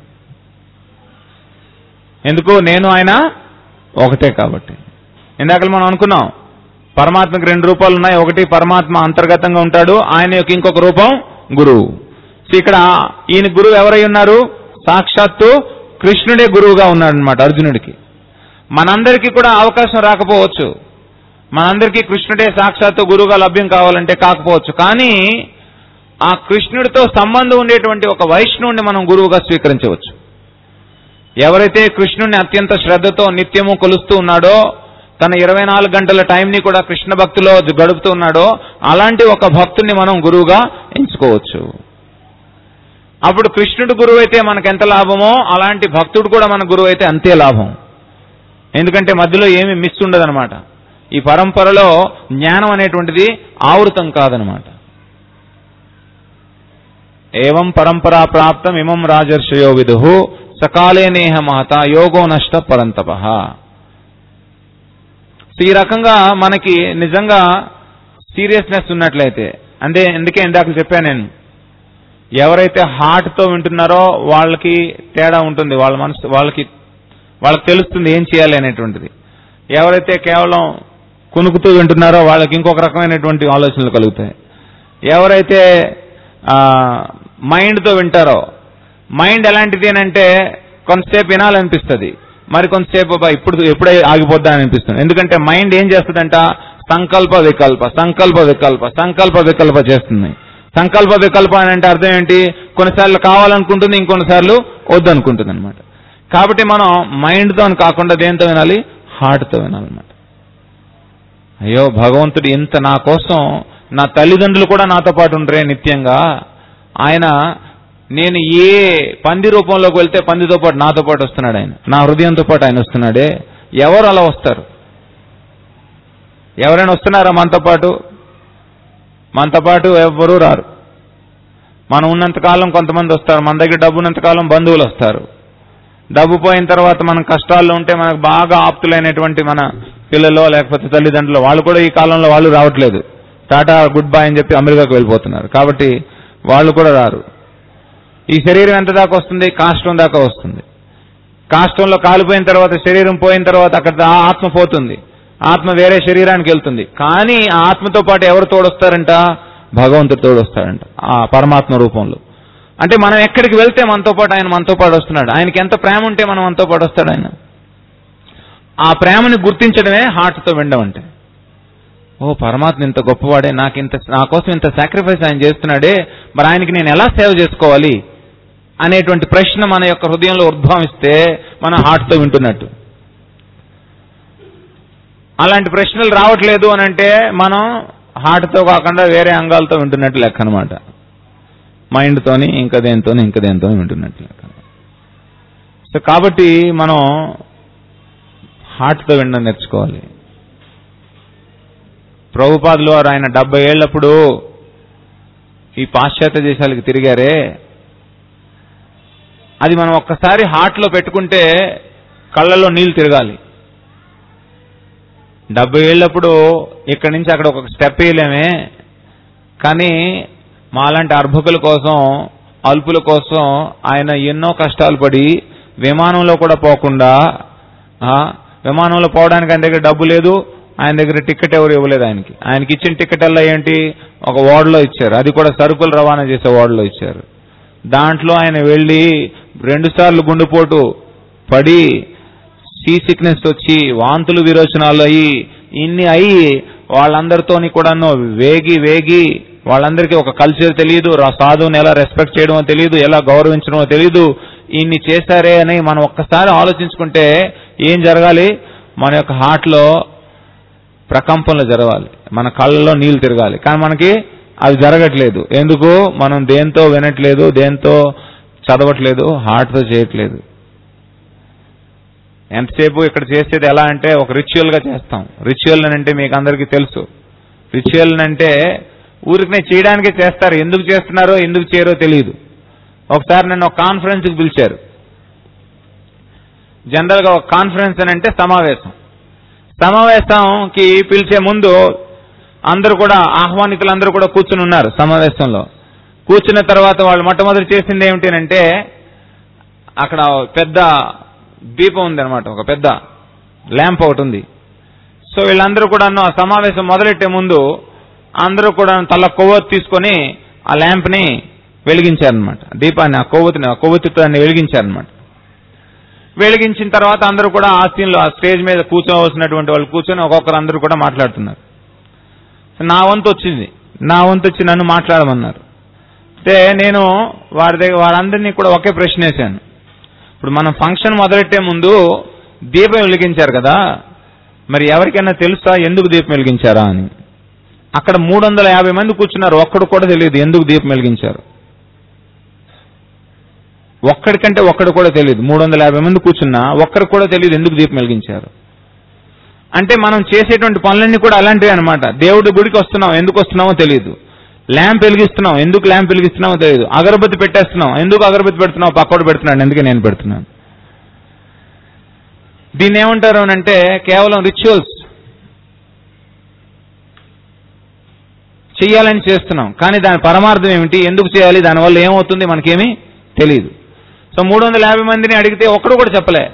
ఎందుకు నేను ఆయన ఒకటే కాబట్టి ఇందాక మనం అనుకున్నాం పరమాత్మకి రెండు రూపాలు ఉన్నాయి ఒకటి పరమాత్మ అంతర్గతంగా ఉంటాడు ఆయన యొక్క ఇంకొక రూపం గురువు సో ఇక్కడ ఈయన గురువు ఎవరై ఉన్నారు సాక్షాత్తు కృష్ణుడే గురువుగా ఉన్నాడు అనమాట అర్జునుడికి మనందరికీ కూడా అవకాశం రాకపోవచ్చు మనందరికీ కృష్ణుడే సాక్షాత్తు గురువుగా లభ్యం కావాలంటే కాకపోవచ్చు కానీ ఆ కృష్ణుడితో సంబంధం ఉండేటువంటి ఒక వైష్ణవుడిని మనం గురువుగా స్వీకరించవచ్చు ఎవరైతే కృష్ణుడిని అత్యంత శ్రద్ధతో నిత్యము కొలుస్తూ ఉన్నాడో తన ఇరవై నాలుగు గంటల టైంని కూడా కృష్ణ భక్తిలో గడుపుతూ ఉన్నాడో అలాంటి ఒక భక్తుని మనం గురువుగా ఎంచుకోవచ్చు అప్పుడు కృష్ణుడు గురువు అయితే మనకు ఎంత లాభమో అలాంటి భక్తుడు కూడా మన గురువు అయితే అంతే లాభం ఎందుకంటే మధ్యలో ఏమీ మిస్ ఉండదన్నమాట ఈ పరంపరలో జ్ఞానం అనేటువంటిది ఆవృతం కాదనమాట ఏవం పరంపరా ప్రాప్తం ఇమం రాజర్షయో విదుహు సకాలే నేహ మహత యోగో నష్ట పరంతప ఈ రకంగా మనకి నిజంగా సీరియస్నెస్ ఉన్నట్లయితే అంటే అందుకే ఇందాక చెప్పాను నేను ఎవరైతే హార్ట్ తో వింటున్నారో వాళ్ళకి తేడా ఉంటుంది వాళ్ళ మనసు వాళ్ళకి వాళ్ళకి తెలుస్తుంది ఏం చేయాలి అనేటువంటిది ఎవరైతే కేవలం కునుకుతూ వింటున్నారో వాళ్ళకి ఇంకొక రకమైనటువంటి ఆలోచనలు కలుగుతాయి ఎవరైతే మైండ్తో వింటారో మైండ్ ఎలాంటిది అని అంటే కొంతసేపు వినాలనిపిస్తుంది మరి కొంతసేపు అబ్బా ఇప్పుడు ఎప్పుడే ఆగిపోద్దా అని అనిపిస్తుంది ఎందుకంటే మైండ్ ఏం చేస్తుందంట సంకల్ప వికల్ప సంకల్ప వికల్ప సంకల్ప వికల్ప చేస్తుంది సంకల్ప వికల్ప అని అంటే అర్థం ఏంటి కొన్నిసార్లు కావాలనుకుంటుంది ఇంకొన్నిసార్లు వద్దనుకుంటుంది అనమాట కాబట్టి మనం మైండ్తో అని కాకుండా దేంతో వినాలి హార్ట్తో వినాలన్నమాట అయ్యో భగవంతుడు ఇంత నా కోసం నా తల్లిదండ్రులు కూడా నాతో పాటు ఉండరే నిత్యంగా ఆయన నేను ఏ పంది రూపంలోకి వెళ్తే పందితో పాటు నాతో పాటు వస్తున్నాడు ఆయన నా హృదయంతో పాటు ఆయన వస్తున్నాడే ఎవరు అలా వస్తారు ఎవరైనా వస్తున్నారా మనతో పాటు మనతో పాటు ఎవ్వరూ రారు మనం ఉన్నంతకాలం కొంతమంది వస్తారు మన దగ్గర డబ్బు ఉన్నంతకాలం బంధువులు వస్తారు డబ్బు పోయిన తర్వాత మనం కష్టాల్లో ఉంటే మనకు బాగా ఆప్తులైనటువంటి మన పిల్లలు లేకపోతే తల్లిదండ్రులు వాళ్ళు కూడా ఈ కాలంలో వాళ్ళు రావట్లేదు టాటా గుడ్ బై అని చెప్పి అమెరికాకు వెళ్ళిపోతున్నారు కాబట్టి వాళ్ళు కూడా రారు ఈ శరీరం ఎంత దాకా వస్తుంది కాష్టం దాకా వస్తుంది కాష్టంలో కాలిపోయిన తర్వాత శరీరం పోయిన తర్వాత అక్కడ ఆ ఆత్మ పోతుంది ఆత్మ వేరే శరీరానికి వెళ్తుంది కానీ ఆ ఆత్మతో పాటు ఎవరు తోడొస్తారంట భగవంతుడు తోడొస్తాడంట ఆ పరమాత్మ రూపంలో అంటే మనం ఎక్కడికి వెళ్తే మనతో పాటు ఆయన మనతో పాటు వస్తున్నాడు ఆయనకి ఎంత ప్రేమ ఉంటే మనం మనతో పాటు వస్తాడు ఆయన ఆ ప్రేమని గుర్తించడమే హార్ట్తో వినడం అంటే ఓ పరమాత్మ ఇంత గొప్పవాడే నాకు ఇంత నా కోసం ఇంత సాక్రిఫైస్ ఆయన చేస్తున్నాడే మరి ఆయనకి నేను ఎలా సేవ చేసుకోవాలి అనేటువంటి ప్రశ్న మన యొక్క హృదయంలో ఉద్భవిస్తే మన హార్ట్తో వింటున్నట్టు అలాంటి ప్రశ్నలు రావట్లేదు అని అంటే మనం హార్ట్తో కాకుండా వేరే అంగాలతో వింటున్నట్టు లెక్క అనమాట మైండ్తోని ఇంకా దేనితోని ఇంకా దేనితోని వింటున్నట్టు లెక్క సో కాబట్టి మనం హార్ట్తో వినడం నేర్చుకోవాలి ప్రభుపాదులు వారు ఆయన డెబ్బై ఏళ్ళప్పుడు ఈ పాశ్చాత్య దేశాలకు తిరిగారే అది మనం ఒక్కసారి హార్ట్లో పెట్టుకుంటే కళ్ళల్లో నీళ్లు తిరగాలి డెబ్బై ఏళ్ళప్పుడు ఇక్కడి నుంచి అక్కడ ఒక స్టెప్ వేయలేమే కానీ మాలాంటి అర్భకుల కోసం అల్పుల కోసం ఆయన ఎన్నో కష్టాలు పడి విమానంలో కూడా పోకుండా ఆ, విమానంలో పోవడానికి ఆయన దగ్గర డబ్బు లేదు ఆయన దగ్గర టికెట్ ఎవరు ఇవ్వలేదు ఆయనకి ఆయనకి ఇచ్చిన టికెట్ అలా ఏంటి ఒక వార్డులో ఇచ్చారు అది కూడా సరుకులు రవాణా చేసే వార్డులో ఇచ్చారు దాంట్లో ఆయన వెళ్ళి రెండు సార్లు గుండెపోటు పడి సీ సిక్నెస్ వచ్చి వాంతులు విరోచనాలు అయ్యి ఇన్ని అయ్యి వాళ్ళందరితోని కూడాను వేగి వేగి వాళ్ళందరికీ ఒక కల్చర్ తెలియదు రా- సాధువుని ఎలా రెస్పెక్ట్ చేయడమో తెలియదు ఎలా గౌరవించడమో తెలియదు ఇన్ని చేశారే అని మనం ఒక్కసారి ఆలోచించుకుంటే ఏం జరగాలి మన యొక్క హార్ట్లో ప్రకంపనలు జరగాలి మన కళ్ళలో నీళ్లు తిరగాలి కానీ మనకి అది జరగట్లేదు ఎందుకు మనం దేంతో వినట్లేదు దేంతో చదవట్లేదు హార్ట్తో చేయట్లేదు ఎంతసేపు ఇక్కడ చేసేది ఎలా అంటే ఒక రిచువల్ గా చేస్తాం రిచువల్ అని అంటే మీకు అందరికీ తెలుసు రిచువల్ అంటే ఊరికనే చేయడానికే చేస్తారు ఎందుకు చేస్తున్నారో ఎందుకు చేయరో తెలియదు ఒకసారి నన్ను ఒక కాన్ఫరెన్స్కి పిలిచారు జనరల్ గా ఒక కాన్ఫరెన్స్ అని అంటే సమావేశం సమావేశంకి పిలిచే ముందు అందరూ కూడా ఆహ్వానితులందరూ కూడా కూర్చుని ఉన్నారు సమావేశంలో కూర్చున్న తర్వాత వాళ్ళు మొట్టమొదటి చేసింది ఏమిటంటే అక్కడ పెద్ద దీపం ఉంది అనమాట ఒక పెద్ద ల్యాంప్ ఒకటి ఉంది సో వీళ్ళందరూ కూడా ఆ సమావేశం మొదలెట్టే ముందు అందరూ కూడా తల కొవ్వొత్తి తీసుకొని ఆ ల్యాంప్ని వెలిగించారనమాట దీపాన్ని ఆ కొవ్వొత్తిని ఆ కొవ్వొత్తిని వెలిగించారనమాట వెలిగించిన తర్వాత అందరూ కూడా ఆ సీన్లో ఆ స్టేజ్ మీద కూర్చోవలసినటువంటి వాళ్ళు కూర్చొని ఒక్కొక్కరు అందరూ కూడా మాట్లాడుతున్నారు నా వంతు వచ్చింది నా వంతు వచ్చి నన్ను మాట్లాడమన్నారు అయితే నేను వారి దగ్గర వారందరినీ కూడా ఒకే ప్రశ్న వేశాను ఇప్పుడు మనం ఫంక్షన్ మొదలెట్టే ముందు దీపం వెలిగించారు కదా మరి ఎవరికైనా తెలుసా ఎందుకు దీపం వెలిగించారా అని అక్కడ మూడు వందల యాభై మంది కూర్చున్నారు ఒక్కడు కూడా తెలియదు ఎందుకు దీపం వెలిగించారు ఒక్కడికంటే ఒక్కడు కూడా తెలియదు మూడు వందల యాభై మంది కూర్చున్నా ఒక్కడికి కూడా తెలియదు ఎందుకు దీపం వెలిగించారు అంటే మనం చేసేటువంటి పనులన్నీ కూడా అలాంటివి అనమాట దేవుడి గుడికి వస్తున్నాం ఎందుకు వస్తున్నామో తెలియదు ల్యాంప్ వెలిగిస్తున్నాం ఎందుకు ల్యాంప్ వెలిగిస్తున్నామో తెలియదు అగరబత్తి పెట్టేస్తున్నాం ఎందుకు అగరబత్తి పెడుతున్నావు పక్కోడు పెడుతున్నాడు ఎందుకే నేను పెడుతున్నాను దీన్ని ఏమంటారు అని అంటే కేవలం రిచువల్స్ చెయ్యాలని చేస్తున్నాం కానీ దాని పరమార్థం ఏమిటి ఎందుకు చేయాలి దానివల్ల ఏమవుతుంది మనకేమీ తెలియదు సో మూడు వందల యాభై మందిని అడిగితే ఒక్కడు కూడా చెప్పలే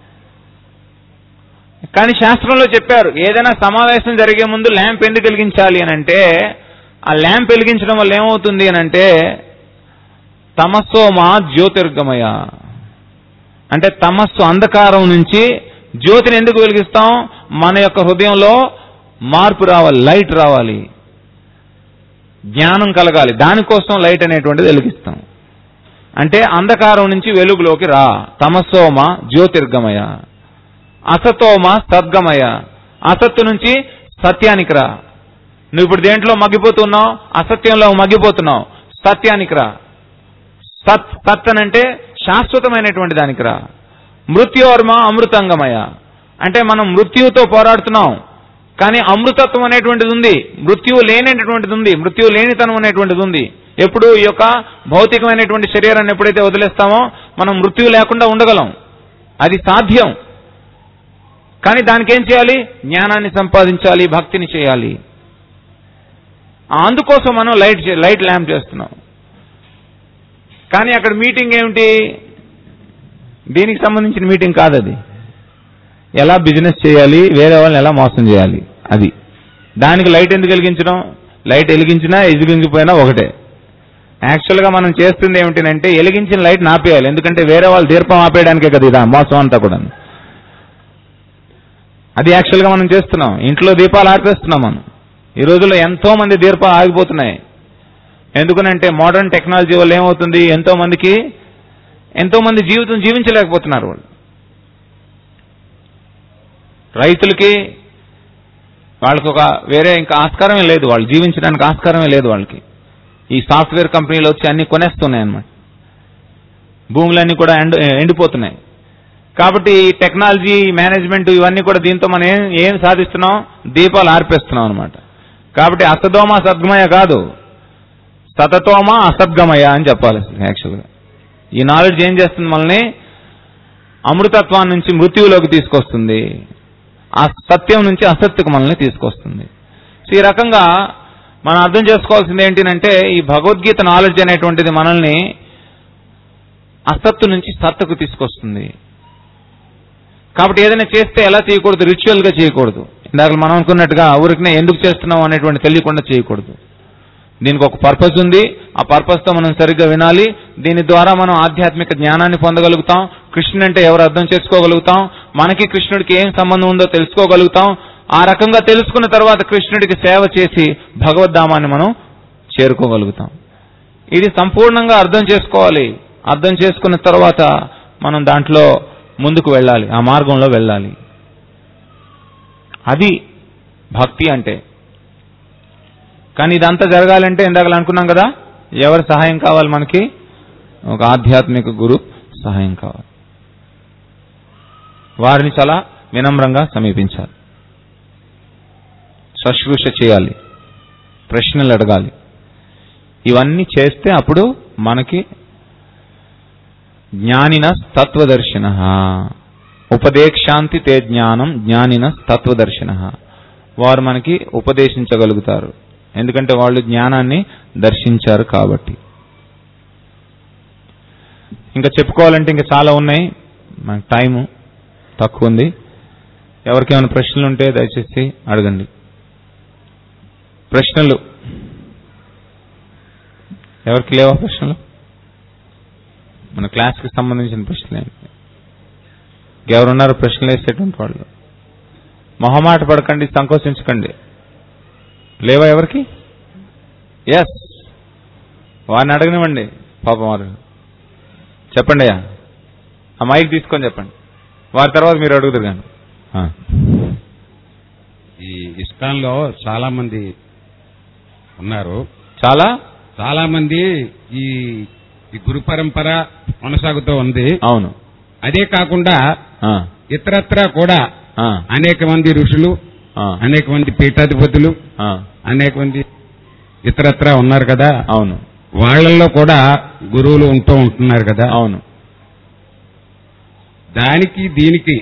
కానీ శాస్త్రంలో చెప్పారు ఏదైనా సమావేశం జరిగే ముందు ల్యాంప్ ఎందుకు వెలిగించాలి అని అంటే ఆ ల్యాంప్ వెలిగించడం వల్ల ఏమవుతుంది అని అంటే తమస్సోమా జ్యోతిర్గమయ అంటే తమస్సు అంధకారం నుంచి జ్యోతిని ఎందుకు వెలిగిస్తాం మన యొక్క హృదయంలో మార్పు రావాలి లైట్ రావాలి జ్ఞానం కలగాలి దానికోసం లైట్ అనేటువంటిది వెలిగిస్తాం అంటే అంధకారం నుంచి వెలుగులోకి రా తమస్సోమ జ్యోతిర్గమయ అసతోమ సద్గమయ అసత్తు నుంచి సత్యానికి రా నువ్వు ఇప్పుడు దేంట్లో మగ్గిపోతున్నావు అసత్యంలో మగ్గిపోతున్నావు సత్యానికి రా సత్ సత్ అనంటే శాశ్వతమైనటువంటి దానికి రా మృత్యోర్మ అమృతంగమయ అంటే మనం మృత్యువుతో పోరాడుతున్నాం కానీ అమృతత్వం అనేటువంటిది ఉంది మృత్యువు లేనటువంటిది ఉంది మృత్యువు లేనితనం అనేటువంటిది ఉంది ఎప్పుడు ఈ యొక్క భౌతికమైనటువంటి శరీరాన్ని ఎప్పుడైతే వదిలేస్తామో మనం మృత్యువు లేకుండా ఉండగలం అది సాధ్యం కానీ దానికి ఏం చేయాలి జ్ఞానాన్ని సంపాదించాలి భక్తిని చేయాలి అందుకోసం మనం లైట్ చే- లైట్ ల్యాంప్ చేస్తున్నాం కానీ అక్కడ మీటింగ్ ఏమిటి దీనికి సంబంధించిన మీటింగ్ కాదు అది ఎలా బిజినెస్ చేయాలి వేరే వాళ్ళని ఎలా మోసం చేయాలి అది దానికి లైట్ ఎందుకు వెలిగించడం లైట్ వెలిగించినా ఎదిగించిపోయినా ఒకటే యాక్చువల్గా మనం చేస్తుంది ఏమిటంటే వెలిగించిన లైట్ నాపేయాలి ఎందుకంటే వేరే వాళ్ళు దీర్పం ఆపేయడానికే కదా ఇదా మోసం అంతా కూడా అది యాక్చువల్గా మనం చేస్తున్నాం ఇంట్లో దీపాలు ఆర్పేస్తున్నాం మనం ఈ రోజుల్లో ఎంతో మంది దీపాలు ఆగిపోతున్నాయి ఎందుకనంటే మోడర్న్ టెక్నాలజీ వల్ల ఏమవుతుంది ఎంతో మందికి ఎంతో మంది జీవితం జీవించలేకపోతున్నారు వాళ్ళు రైతులకి వాళ్ళకి ఒక వేరే ఇంకా ఆస్కారమే లేదు వాళ్ళు జీవించడానికి ఆస్కారమే లేదు వాళ్ళకి ఈ సాఫ్ట్వేర్ కంపెనీలు వచ్చి అన్ని కొనేస్తున్నాయి అన్నమాట భూములన్నీ కూడా ఎండు ఎండిపోతున్నాయి కాబట్టి ఈ టెక్నాలజీ మేనేజ్మెంట్ ఇవన్నీ కూడా దీంతో మనం ఏం ఏం సాధిస్తున్నాం దీపాలు ఆర్పేస్తున్నాం అనమాట కాబట్టి అసదోమ సద్గమయ కాదు సతతోమ అసద్గమయ అని చెప్పాలి అసలు యాక్చువల్గా ఈ నాలెడ్జ్ ఏం చేస్తుంది మనల్ని అమృతత్వాన్ని నుంచి మృత్యువులోకి తీసుకొస్తుంది ఆ సత్యం నుంచి అసత్యకు మనల్ని తీసుకొస్తుంది సో ఈ రకంగా మనం అర్థం చేసుకోవాల్సింది ఏంటంటే ఈ భగవద్గీత నాలెడ్జ్ అనేటువంటిది మనల్ని అసత్తు నుంచి సత్తుకు తీసుకొస్తుంది కాబట్టి ఏదైనా చేస్తే ఎలా చేయకూడదు రిచువల్ గా చేయకూడదు ఇందాక మనం అనుకున్నట్టుగా ఊరికనే ఎందుకు చేస్తున్నాం అనేటువంటి తెలియకుండా చేయకూడదు దీనికి ఒక పర్పస్ ఉంది ఆ పర్పస్ తో మనం సరిగ్గా వినాలి దీని ద్వారా మనం ఆధ్యాత్మిక జ్ఞానాన్ని పొందగలుగుతాం కృష్ణుడు అంటే ఎవరు అర్థం చేసుకోగలుగుతాం మనకి కృష్ణుడికి ఏం సంబంధం ఉందో తెలుసుకోగలుగుతాం ఆ రకంగా తెలుసుకున్న తర్వాత కృష్ణుడికి సేవ చేసి భగవద్ధామాన్ని మనం చేరుకోగలుగుతాం ఇది సంపూర్ణంగా అర్థం చేసుకోవాలి అర్థం చేసుకున్న తర్వాత మనం దాంట్లో ముందుకు వెళ్ళాలి ఆ మార్గంలో వెళ్ళాలి అది భక్తి అంటే కానీ ఇదంతా జరగాలంటే ఇందాక అనుకున్నాం కదా ఎవరి సహాయం కావాలి మనకి ఒక ఆధ్యాత్మిక గురు సహాయం కావాలి వారిని చాలా వినమ్రంగా సమీపించాలి శుశ్రూష చేయాలి ప్రశ్నలు అడగాలి ఇవన్నీ చేస్తే అప్పుడు మనకి జ్ఞానిన తత్వదర్శిన ఉపదేక్షాంతి తే జ్ఞానం జ్ఞానిన తత్వదర్శిన వారు మనకి ఉపదేశించగలుగుతారు ఎందుకంటే వాళ్ళు జ్ఞానాన్ని దర్శించారు కాబట్టి ఇంకా చెప్పుకోవాలంటే ఇంకా చాలా ఉన్నాయి మనకు టైము తక్కువ ఉంది ఎవరికి ఏమైనా ప్రశ్నలు ఉంటే దయచేసి అడగండి ప్రశ్నలు ఎవరికి లేవా ప్రశ్నలు మన క్లాస్కి సంబంధించిన ప్రశ్నలు ఏంటి ఎవరున్నారు ప్రశ్నలు వేసేటువంటి వాళ్ళు మొహమాట పడకండి సంకోచించకండి లేవా ఎవరికి ఎస్ వారిని అడగనివ్వండి పాపం వారు చెప్పండి అయ్యా ఆ మైక్ తీసుకొని చెప్పండి వారి తర్వాత మీరు అడుగుతారు కానీ ఆ. ఈ ఇస్కాన్ లో చాలా మంది ఉన్నారు చాలా చాలా మంది ఈ ఈ గురు పరంపర కొనసాగుతూ ఉంది అవును అదే కాకుండా ఆ, ఇతరత్రా కూడా ఆ, అనేక మంది ఋషులు ఆ, అనేక మంది పీఠాధిపతులు ఆ, అనేక మంది ఇతరత్రా ఉన్నారు కదా అవును వాళ్ళల్లో కూడా గురువులు ఉంటూ ఉంటున్నారు కదా అవును దానికి దీనికి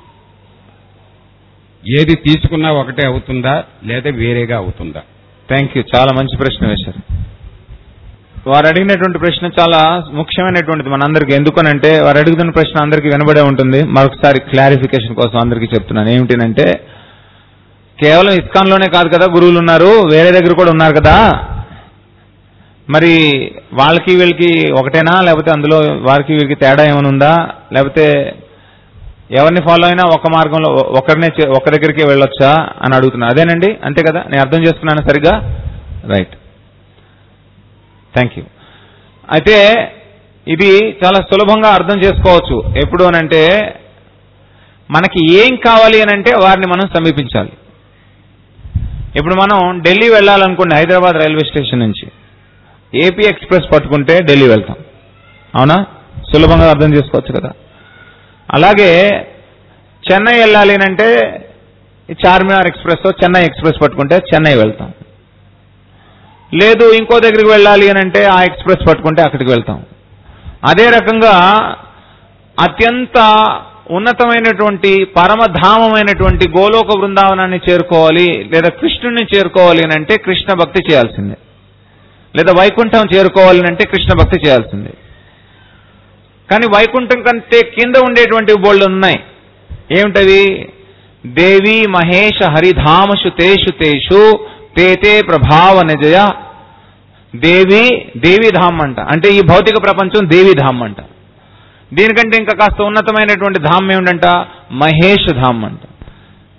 ఏది తీసుకున్నా ఒకటే అవుతుందా లేదా వేరేగా అవుతుందా థ్యాంక్ యూ చాలా మంచి ప్రశ్న వేశారు వారు అడిగినటువంటి ప్రశ్న చాలా ముఖ్యమైనటువంటిది మనందరికీ ఎందుకనంటే వారు అడుగుతున్న ప్రశ్న అందరికీ వినబడే ఉంటుంది మరొకసారి క్లారిఫికేషన్ కోసం అందరికీ చెప్తున్నాను ఏమిటంటే కేవలం ఇస్కాన్ లోనే కాదు కదా గురువులు ఉన్నారు వేరే దగ్గర కూడా ఉన్నారు కదా మరి వాళ్ళకి వీళ్ళకి ఒకటేనా లేకపోతే అందులో వారికి వీరికి తేడా ఏమైనా ఉందా లేకపోతే ఎవరిని ఫాలో అయినా ఒక మార్గంలో ఒ- ఒకరినే చే- ఒక దగ్గరికి వెళ్ళొచ్చా అని అడుగుతున్నా అదేనండి అంతే కదా నేను అర్థం చేసుకున్నాను సరిగ్గా రైట్ థ్యాంక్ యూ అయితే ఇది చాలా సులభంగా అర్థం చేసుకోవచ్చు ఎప్పుడు అనంటే మనకి ఏం కావాలి అని అంటే వారిని మనం సమీపించాలి ఇప్పుడు మనం ఢిల్లీ వెళ్ళాలనుకోండి హైదరాబాద్ రైల్వే స్టేషన్ నుంచి ఏపీ ఎక్స్ప్రెస్ పట్టుకుంటే ఢిల్లీ వెళ్తాం అవునా సులభంగా అర్థం చేసుకోవచ్చు కదా అలాగే చెన్నై వెళ్ళాలి అని అంటే ఈ చార్మినార్ ఎక్స్ప్రెస్ చెన్నై ఎక్స్ప్రెస్ పట్టుకుంటే చెన్నై వెళ్తాం లేదు ఇంకో దగ్గరికి వెళ్ళాలి అని అంటే ఆ ఎక్స్ప్రెస్ పట్టుకుంటే అక్కడికి వెళ్తాం అదే రకంగా అత్యంత ఉన్నతమైనటువంటి పరమధామమైనటువంటి గోలోక బృందావనాన్ని చేరుకోవాలి లేదా కృష్ణుడిని చేరుకోవాలి అని అంటే కృష్ణ భక్తి చేయాల్సిందే లేదా వైకుంఠం చేరుకోవాలి అని అంటే కృష్ణ భక్తి చేయాల్సిందే కానీ వైకుంఠం కంటే కింద ఉండేటువంటి బోళ్ళు ఉన్నాయి ఏమిటవి దేవి మహేష హరిధామషు తేషు తేషు తేతే ప్రభావ నిజయ దేవి దేవిధామ్ అంట అంటే ఈ భౌతిక ప్రపంచం దేవిధామ్ అంట దీనికంటే ఇంకా కాస్త ఉన్నతమైనటువంటి ధామ్ ఏమిటంట మహేష్ ధామ్ అంట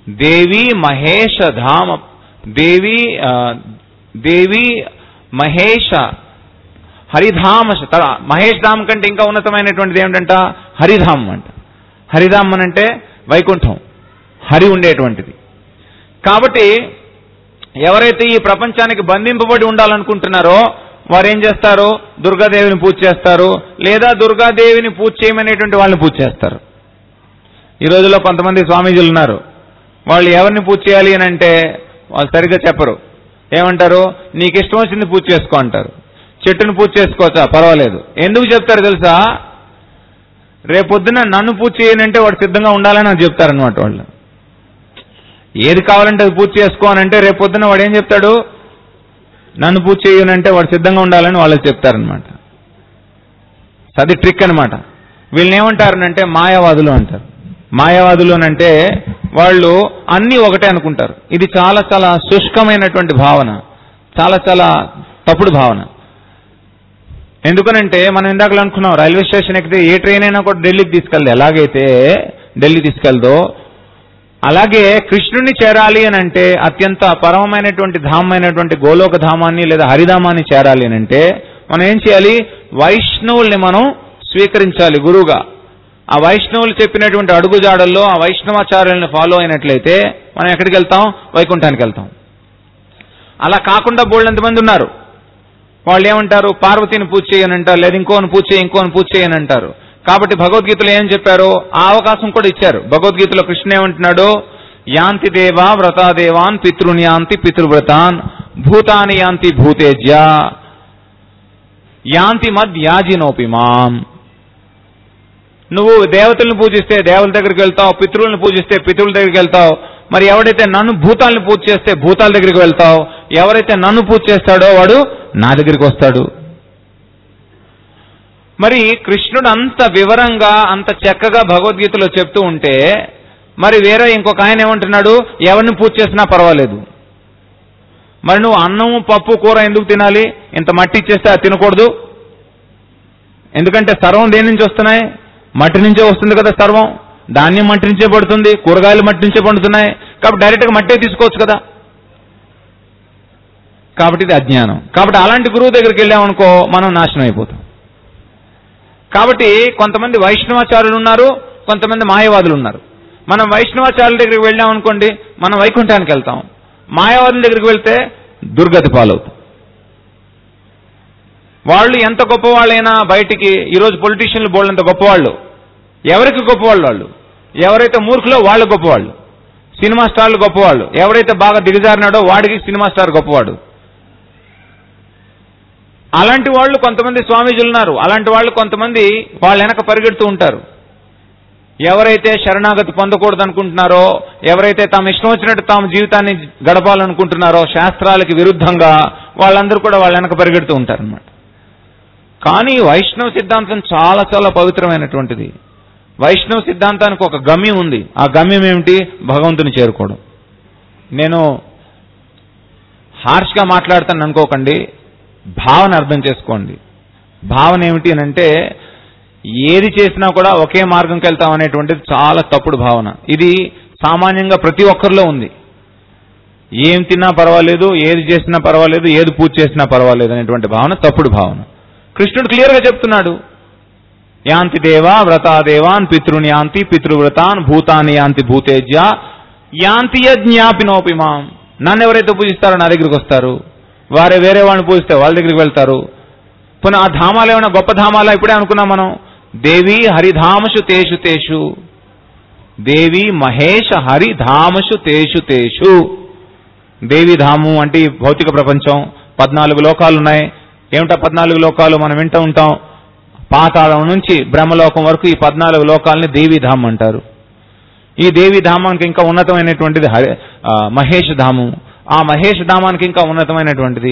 దేవి మహేష ధామ దేవి ఆ, దేవి మహేష హరిధామ తర- మహేష్ ధామ్ కంటే ఇంకా ఉన్నతమైనటువంటిది ఏమిటంట హరిధామ్ అంట హరిధామ్ అని అంటే వైకుంఠం హరి ఉండేటువంటిది కాబట్టి ఎవరైతే ఈ ప్రపంచానికి బంధింపబడి ఉండాలనుకుంటున్నారో వారు ఏం చేస్తారు దుర్గాదేవిని పూజ చేస్తారు లేదా దుర్గాదేవిని పూజ చేయమనేటువంటి వాళ్ళని పూజ చేస్తారు ఈ రోజుల్లో కొంతమంది స్వామీజీలు ఉన్నారు వాళ్ళు ఎవరిని పూజ చేయాలి అని అంటే వాళ్ళు సరిగ్గా చెప్పరు ఏమంటారు నీకు ఇష్టం వచ్చింది పూజ చేసుకో అంటారు చెట్టును పూజ చేసుకోవచ్చా పర్వాలేదు ఎందుకు చెప్తారు తెలుసా రేపొద్దున నన్ను పూజ చేయనంటే వాడు సిద్ధంగా ఉండాలని నాకు చెప్తారనమాట వాళ్ళు ఏది కావాలంటే అది పూజ చేసుకో అని అంటే రేపొద్దున వాడు ఏం చెప్తాడు నన్ను పూజ చేయనంటే వాడు సిద్ధంగా ఉండాలని వాళ్ళు చెప్తారనమాట అది ట్రిక్ అనమాట వీళ్ళని ఏమంటారనంటే మాయావాదులు అంటారు మాయావాదులు అని అంటే వాళ్ళు అన్నీ ఒకటే అనుకుంటారు ఇది చాలా చాలా శుష్కమైనటువంటి భావన చాలా చాలా తప్పుడు భావన ఎందుకనంటే మనం ఇందాకలు అనుకున్నాం రైల్వే స్టేషన్ ఎక్కితే ఏ ట్రైన్ అయినా కూడా ఢిల్లీకి తీసుకెళ్దు ఎలాగైతే ఢిల్లీ తీసుకెళ్దో అలాగే కృష్ణుని చేరాలి అని అంటే అత్యంత పరమమైనటువంటి ధామైనటువంటి గోలోక ధామాన్ని లేదా హరిధామాన్ని చేరాలి అని అంటే మనం ఏం చేయాలి వైష్ణవుల్ని మనం స్వీకరించాలి గురువుగా ఆ వైష్ణవులు చెప్పినటువంటి అడుగుజాడల్లో ఆ వైష్ణవాచార్యుల్ని ఫాలో అయినట్లయితే మనం ఎక్కడికి వెళ్తాం వైకుంఠానికి వెళ్తాం అలా కాకుండా బోళ్ళంత మంది ఉన్నారు వాళ్ళు ఏమంటారు పార్వతిని పూజ చేయనంటారు లేదా ఇంకోని పూజ చేయి ఇంకోని పూజ చేయనంటారు కాబట్టి భగవద్గీతలో ఏం చెప్పారు ఆ అవకాశం కూడా ఇచ్చారు భగవద్గీతలో కృష్ణ ఏమంటున్నాడు యాంతి దేవా వ్రతాదేవాన్ పితృని యాంతి పితృవ్రతాన్ భూతాని యాంతి భూతేజ్య యాంతి మద్యాజినోపి మాం నువ్వు దేవతల్ని పూజిస్తే దేవతల దగ్గరికి వెళ్తావు పితృల్ని పూజిస్తే పితృల దగ్గరికి వెళ్తావు మరి ఎవడైతే నన్ను భూతాల్ని పూజ చేస్తే భూతాల దగ్గరికి వెళ్తావు ఎవరైతే నన్ను పూజ చేస్తాడో వాడు నా దగ్గరికి వస్తాడు మరి కృష్ణుడు అంత వివరంగా అంత చక్కగా భగవద్గీతలో చెప్తూ ఉంటే మరి వేరే ఇంకొక ఆయన ఏమంటున్నాడు ఎవరిని పూజ చేసినా పర్వాలేదు మరి నువ్వు అన్నము పప్పు కూర ఎందుకు తినాలి ఇంత మట్టి ఇచ్చేస్తే అది తినకూడదు ఎందుకంటే సర్వం దేని నుంచి వస్తున్నాయి మట్టి నుంచే వస్తుంది కదా సర్వం ధాన్యం మట్టి నుంచే పడుతుంది కూరగాయలు మట్టి నుంచే పండుతున్నాయి కాబట్టి డైరెక్ట్గా మట్టే తీసుకోవచ్చు కదా కాబట్టి ఇది అజ్ఞానం కాబట్టి అలాంటి గురువు దగ్గరికి వెళ్ళామనుకో మనం నాశనం అయిపోతాం కాబట్టి కొంతమంది వైష్ణవాచార్యులు ఉన్నారు కొంతమంది మాయవాదులు ఉన్నారు మనం వైష్ణవాచార్యుల దగ్గరికి వెళ్ళామనుకోండి మనం వైకుంఠానికి వెళ్తాం మాయావాదుల దగ్గరికి వెళ్తే దుర్గతి పాలవుతాం వాళ్ళు ఎంత గొప్పవాళ్ళైనా బయటికి ఈరోజు పొలిటీషియన్లు బోళ్ళంత గొప్పవాళ్ళు ఎవరికి గొప్పవాళ్ళు వాళ్ళు ఎవరైతే మూర్ఖులో వాళ్ళు గొప్పవాళ్ళు సినిమా స్టార్లు గొప్పవాళ్ళు ఎవరైతే బాగా దిగజారినాడో వాడికి సినిమా స్టార్ గొప్పవాడు అలాంటి వాళ్ళు కొంతమంది స్వామీజీలు ఉన్నారు అలాంటి వాళ్ళు కొంతమంది వాళ్ళ వెనక పరిగెడుతూ ఉంటారు ఎవరైతే శరణాగతి పొందకూడదు అనుకుంటున్నారో ఎవరైతే తాము ఇష్టం వచ్చినట్టు తాము జీవితాన్ని గడపాలనుకుంటున్నారో శాస్త్రాలకి విరుద్ధంగా వాళ్ళందరూ కూడా వాళ్ళ వెనక పరిగెడుతూ ఉంటారన్నమాట కానీ వైష్ణవ సిద్ధాంతం చాలా చాలా పవిత్రమైనటువంటిది వైష్ణవ సిద్ధాంతానికి ఒక గమ్యం ఉంది ఆ గమ్యం ఏమిటి భగవంతుని చేరుకోవడం నేను హార్ష్గా మాట్లాడతాను అనుకోకండి భావన అర్థం చేసుకోండి భావన ఏమిటి అని అంటే ఏది చేసినా కూడా ఒకే మార్గంకి వెళ్తాం అనేటువంటిది చాలా తప్పుడు భావన ఇది సామాన్యంగా ప్రతి ఒక్కరిలో ఉంది ఏం తిన్నా పర్వాలేదు ఏది చేసినా పర్వాలేదు ఏది పూజ చేసినా పర్వాలేదు అనేటువంటి భావన తప్పుడు భావన కృష్ణుడు క్లియర్గా చెప్తున్నాడు యాంతి దేవా వ్రతాదేవాన్ పితృని యాంతి పితృవ్రతాన్ భూతాని యాంతి భూతేజ్య యాంతి యజ్ఞాపినోపి మాం నన్ను ఎవరైతే పూజిస్తారో నా దగ్గరికి వస్తారు వారే వేరే వాళ్ళని పూజిస్తే వాళ్ళ దగ్గరికి వెళ్తారు పునః ఆ ధామాలు ఏమైనా గొప్ప ధామాలా ఇప్పుడే అనుకున్నాం మనం దేవి హరిధామషు తేషు తేషు దేవి మహేష హరిధామషు తేషు తేషు దేవి ధాము అంటే ఈ భౌతిక ప్రపంచం పద్నాలుగు లోకాలు ఉన్నాయి ఏమిటా పద్నాలుగు లోకాలు మనం వింటూ ఉంటాం పాతాళం నుంచి బ్రహ్మలోకం వరకు ఈ పద్నాలుగు లోకాలని దేవీధామం అంటారు ఈ దేవి ధామానికి ఇంకా ఉన్నతమైనటువంటిది హరి ఆ, మహేష్ ధామం ఆ మహేష్ ధామానికి ఇంకా ఉన్నతమైనటువంటిది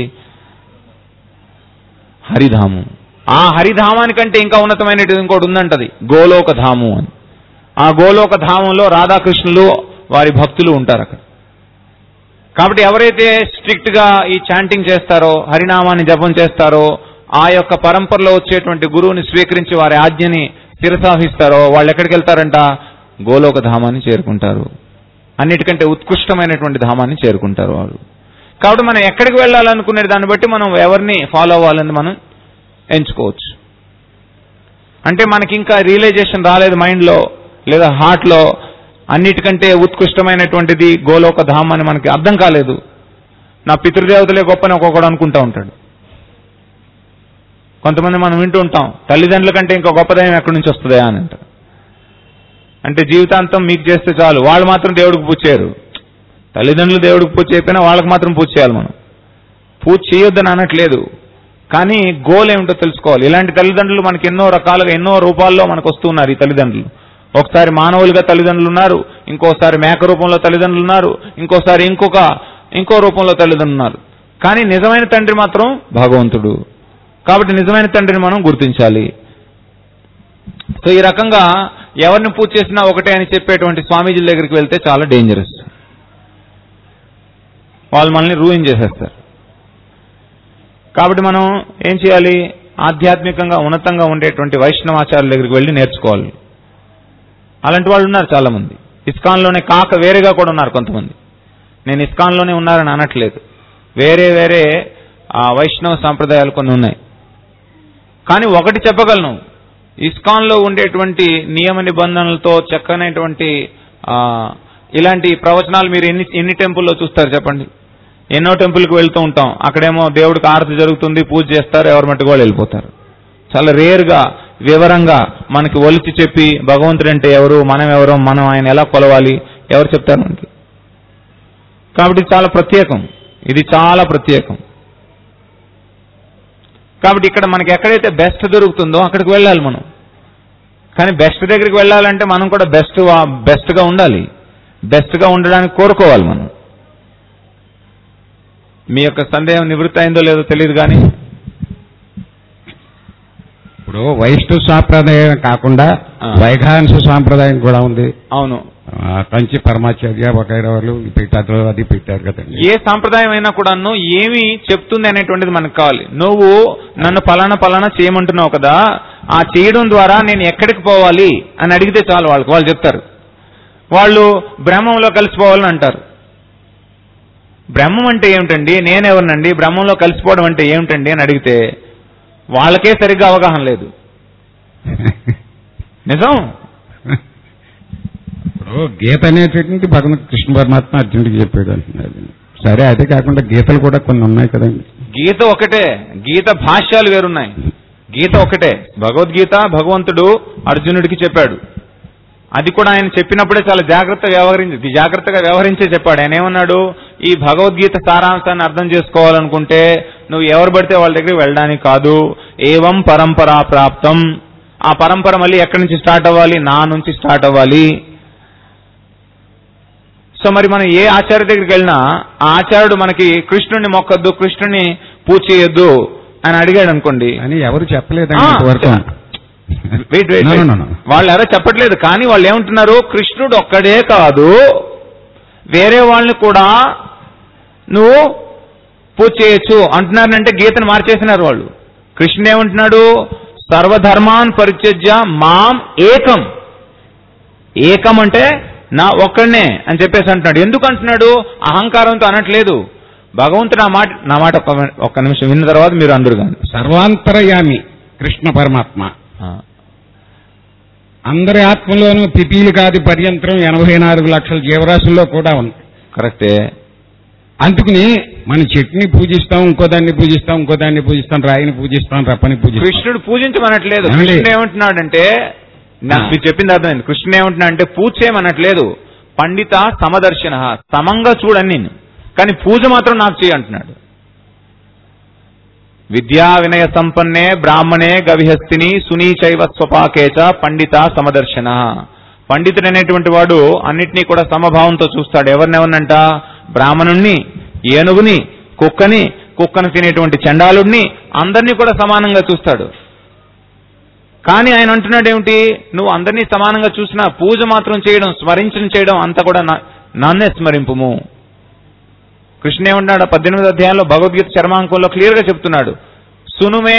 హరిధాము ఆ హరిధామానికంటే ఇంకా ఉన్నతమైనది ఇంకోటి ఉందంటది గోలోక ధాము అని ఆ గోలోక ధామంలో రాధాకృష్ణులు వారి భక్తులు ఉంటారు అక్కడ కాబట్టి ఎవరైతే స్ట్రిక్ట్ గా ఈ చాంటింగ్ చేస్తారో హరినామాన్ని జపం చేస్తారో ఆ యొక్క పరంపరలో వచ్చేటువంటి గురువుని స్వీకరించి వారి ఆజ్ఞని శిరసాహిస్తారో వాళ్ళు ఎక్కడికి వెళ్తారంట గోలోక ధామాన్ని చేరుకుంటారు అన్నిటికంటే ఉత్కృష్టమైనటువంటి ధామాన్ని చేరుకుంటారు వారు కాబట్టి మనం ఎక్కడికి వెళ్ళాలనుకునే దాన్ని బట్టి మనం ఎవరిని ఫాలో అవ్వాలని మనం ఎంచుకోవచ్చు అంటే మనకి ఇంకా రియలైజేషన్ రాలేదు మైండ్లో లేదా హార్ట్లో అన్నిటికంటే ఉత్కృష్టమైనటువంటిది గోలోక ధామ్ అని మనకి అర్థం కాలేదు నా పితృదేవతలే గొప్పని ఒక్కొక్కడు అనుకుంటా ఉంటాడు కొంతమంది మనం వింటూ ఉంటాం తల్లిదండ్రుల కంటే ఇంకా గొప్పదయం ఎక్కడి నుంచి వస్తుందా అని అంటారు అంటే జీవితాంతం మీకు చేస్తే చాలు వాళ్ళు మాత్రం దేవుడికి పూజ చేయరు తల్లిదండ్రులు దేవుడికి పూజ చేయకపోయినా వాళ్ళకి మాత్రం పూజ చేయాలి మనం పూజ చేయొద్దని అనట్లేదు కానీ గోల్ ఏమిటో తెలుసుకోవాలి ఇలాంటి తల్లిదండ్రులు మనకి ఎన్నో రకాలుగా ఎన్నో రూపాల్లో మనకు వస్తున్నారు ఈ తల్లిదండ్రులు ఒకసారి మానవులుగా తల్లిదండ్రులు ఉన్నారు ఇంకోసారి మేక రూపంలో తల్లిదండ్రులు ఉన్నారు ఇంకోసారి ఇంకొక ఇంకో రూపంలో తల్లిదండ్రులు ఉన్నారు కానీ నిజమైన తండ్రి మాత్రం భగవంతుడు కాబట్టి నిజమైన తండ్రిని మనం గుర్తించాలి సో ఈ రకంగా ఎవరిని పూజ చేసినా ఒకటే అని చెప్పేటువంటి స్వామీజీల దగ్గరికి వెళ్తే చాలా డేంజరస్ వాళ్ళు మనల్ని రూయిన్ చేసేస్తారు కాబట్టి మనం ఏం చేయాలి ఆధ్యాత్మికంగా ఉన్నతంగా ఉండేటువంటి వైష్ణవాచార్యుల దగ్గరికి వెళ్ళి నేర్చుకోవాలి అలాంటి వాళ్ళు ఉన్నారు చాలా మంది ఇస్కాన్లోనే కాక వేరేగా కూడా ఉన్నారు కొంతమంది నేను ఇస్కాన్లోనే ఉన్నారని అనట్లేదు వేరే వేరే ఆ, వైష్ణవ సాంప్రదాయాలు కొన్ని ఉన్నాయి కానీ ఒకటి చెప్పగలను ఇస్కాన్లో ఉండేటువంటి నియమ నిబంధనలతో చక్కనైనటువంటి ఆ, ఇలాంటి ప్రవచనాలు మీరు ఎన్ని ఎన్ని టెంపుల్లో చూస్తారు చెప్పండి ఎన్నో టెంపుల్కి వెళ్తూ ఉంటాం అక్కడేమో దేవుడికి ఆరతి జరుగుతుంది పూజ చేస్తారు ఎవరి మట్టుకు వాళ్ళు వెళ్ళిపోతారు చాలా రేర్గా వివరంగా మనకి ఒలిచి చెప్పి భగవంతుడు అంటే ఎవరు మనం ఎవరు మనం ఆయన ఎలా కొలవాలి ఎవరు చెప్తారు మనకి కాబట్టి ఇది చాలా ప్రత్యేకం ఇది చాలా ప్రత్యేకం కాబట్టి ఇక్కడ మనకి ఎక్కడైతే బెస్ట్ దొరుకుతుందో అక్కడికి వెళ్ళాలి మనం కానీ బెస్ట్ దగ్గరికి వెళ్ళాలంటే మనం కూడా బెస్ట్ బెస్ట్గా ఉండాలి బెస్ట్గా ఉండడానికి కోరుకోవాలి మనం మీ యొక్క సందేహం నివృత్తి అయిందో లేదో తెలియదు కానీ ఇప్పుడు వైష్ణవ సాంప్రదాయం కాకుండా ఆ. వైఘాంశ సాంప్రదాయం కూడా ఉంది అవును ఆ, కంచి పరమాచార్య వగైరా వాళ్ళు పెట్టారు అది పెట్టారు కదండి ఏ సాంప్రదాయం అయినా కూడాను ఏమి చెప్తుంది అనేటువంటిది మనకు కావాలి నువ్వు నన్ను పలానా పలానా చేయమంటున్నావు కదా ఆ చేయడం ద్వారా నేను ఎక్కడికి పోవాలి అని అడిగితే చాలు వాళ్ళకి వాళ్ళు చెప్తారు వాళ్ళు బ్రహ్మంలో కలిసిపోవాలని అంటారు బ్రహ్మం అంటే ఏమిటండి నేనెవరినండి బ్రహ్మంలో కలిసిపోవడం అంటే ఏమిటండి అని అడిగితే వాళ్ళకే సరిగ్గా అవగాహన లేదు నిజం ఇప్పుడు గీత అనేటువంటి భగవంతు కృష్ణ పరమాత్మ అర్జునుడికి చెప్పాడు అంటున్నారు సరే అదే కాకుండా గీతలు కూడా కొన్ని ఉన్నాయి కదండి గీత ఒకటే గీత భాష్యాలు వేరున్నాయి గీత ఒకటే భగవద్గీత భగవంతుడు అర్జునుడికి చెప్పాడు అది కూడా ఆయన చెప్పినప్పుడే చాలా జాగ్రత్తగా వ్యవహరించి జాగ్రత్తగా వ్యవహరించే చెప్పాడు ఆయన ఏమన్నాడు ఈ భగవద్గీత సారాంశాన్ని అర్థం చేసుకోవాలనుకుంటే నువ్వు ఎవరు పడితే వాళ్ళ దగ్గరికి వెళ్ళడానికి కాదు ఏవం పరంపరా ప్రాప్తం ఆ పరంపర మళ్ళీ ఎక్కడి నుంచి స్టార్ట్ అవ్వాలి నా నుంచి స్టార్ట్ అవ్వాలి సో మరి మనం ఏ ఆచార్య దగ్గరికి వెళ్ళినా ఆ ఆచార్యుడు మనకి కృష్ణుడిని మొక్కద్దు కృష్ణుడిని పూజ చేయొద్దు అని అడిగాడు అనుకోండి అని ఎవరు చెప్పలేదండి ఆ, ఇంతవరకు wait wait No, no, no, no. వాళ్ళు ఎవరో చెప్పట్లేదు కానీ వాళ్ళు ఏమంటున్నారు కృష్ణుడు ఒక్కడే కాదు వేరే వాళ్ళని కూడా నువ్వు పూజ చేయొచ్చు అంటున్నారంటే గీతను మార్చేసినారు వాళ్ళు కృష్ణుడు ఏమంటున్నాడు సర్వధర్మాన్ పరిత్యజ్య మాం ఏకం ఏకం అంటే నా ఒక్కడనే అని చెప్పేసి అంటున్నాడు ఎందుకు అంటున్నాడు అహంకారంతో అనట్లేదు భగవంతుడు నా మాట నా మాట ఒక్క ఒక్క నిమిషం విన్న తర్వాత మీరు అందరు కానీ సర్వాంతరయామి కృష్ణ పరమాత్మ అందరి ఆత్మలోనూ పిపీలు కాది పర్యంతరం ఎనభై నాలుగు లక్షల జీవరాశుల్లో కూడా ఉంది కరెక్టే అందుకని మన చెట్టుని పూజిస్తాం ఇంకో దాన్ని పూజిస్తాం ఇంకో దాన్ని పూజిస్తాం రాయిని పూజిస్తాం రప్పని పూజిస్తాం కృష్ణుడు పూజించమనట్లేదు ఏమండి? కృష్ణుడు ఏమంటున్నాడంటే నాకు ఆ. మీరు చెప్పింది అర్థమైంది కృష్ణుడు ఏమంటున్నా అంటే పూజ చేయమనట్లేదు పండిత సమదర్శన సమంగా చూడని నేను కానీ పూజ మాత్రం నాకు చేయి అంటున్నాడు విద్యా వినయ సంపన్నే బ్రాహ్మణే గవిహస్తిని సునీచైవ స్వపాకేచ పండిత సమదర్శన పండితుడు అనేటువంటి వాడు అన్నిటినీ కూడా సమభావంతో చూస్తాడు ఎవరినెవరినంట బ్రాహ్మణుణ్ణి ఏనుగుని కుక్కని కుక్కను తినేటువంటి చండాలుడిని అందరినీ కూడా సమానంగా చూస్తాడు కానీ ఆయన అంటున్నాడు ఏమిటి నువ్వు అందరినీ సమానంగా చూసినా పూజ మాత్రం చేయడం స్మరించడం చేయడం అంతా కూడా నా- నన్నే స్మరింపుము కృష్ణ ఏమంటున్నాడు పద్దెనిమిది అధ్యాయంలో భగవద్గీత చర్మాంకంలో క్లియర్ గా చెప్తున్నాడు సునుమే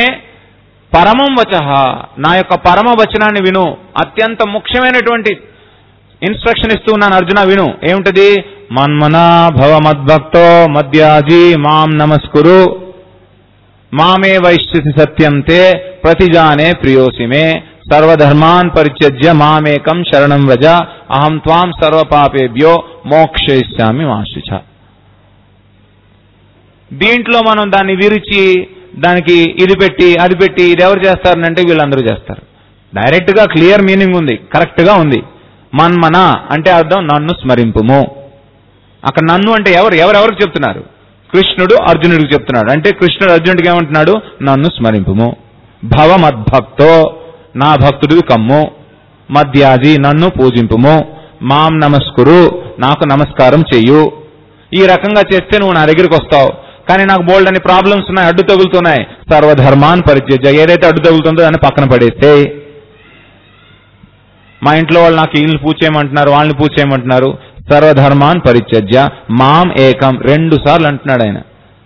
పరమం వచ నా యొక్క పరమ వచనాన్ని విను అత్యంత ముఖ్యమైనటువంటి ఇన్స్ట్రక్షన్ ఇస్తూ ఉన్నాను అర్జున విను ఏమిటది మన్మనా భవ మద్భక్తో మద్యాజీ మాం నమస్కురు మామే వైశ్యసి సత్యంతే ప్రతిజానే ప్రియోసిమే సర్వధర్మాన్ పరిత్యజ్య మామేకం శరణం వ్రజ అహం త్వాం సర్వపాపేభ్యో మోక్షయిష్యామి మాశుచ దీంట్లో మనం దాన్ని విరిచి దానికి ఇది పెట్టి అది పెట్టి ఇది ఎవరు చేస్తారనంటే వీళ్ళందరూ చేస్తారు డైరెక్ట్ గా క్లియర్ మీనింగ్ ఉంది కరెక్ట్ గా ఉంది మన్మన అంటే అర్థం నన్ను స్మరింపుము అక్కడ నన్ను అంటే ఎవరు ఎవరెవరికి చెప్తున్నారు కృష్ణుడు అర్జునుడికి చెప్తున్నాడు అంటే కృష్ణుడు అర్జునుడికి ఏమంటున్నాడు నన్ను స్మరింపుము భవ మద్భక్తో నా భక్తుడివి కమ్ము మధ్యాజి నన్ను పూజింపుము మాం నమస్కురు నాకు నమస్కారం చెయ్యు ఈ రకంగా చేస్తే నువ్వు నా దగ్గరికి వస్తావు కానీ నాకు బోల్డ్ అని ప్రాబ్లమ్స్ ఉన్నాయి అడ్డు తగులుతున్నాయి సర్వధర్మాన్ పరిత్యజ ఏదైతే అడ్డు తగులుతుందో దాన్ని పక్కన పడేస్తే మా ఇంట్లో వాళ్ళు నాకు వీళ్ళని పూజ చేయమంటున్నారు వాళ్ళని పూజ చేయమంటున్నారు సర్వధర్మాన్ పరిత్యజ్య మాం ఏకం రెండు సార్లు అంటున్నాడు ఆయన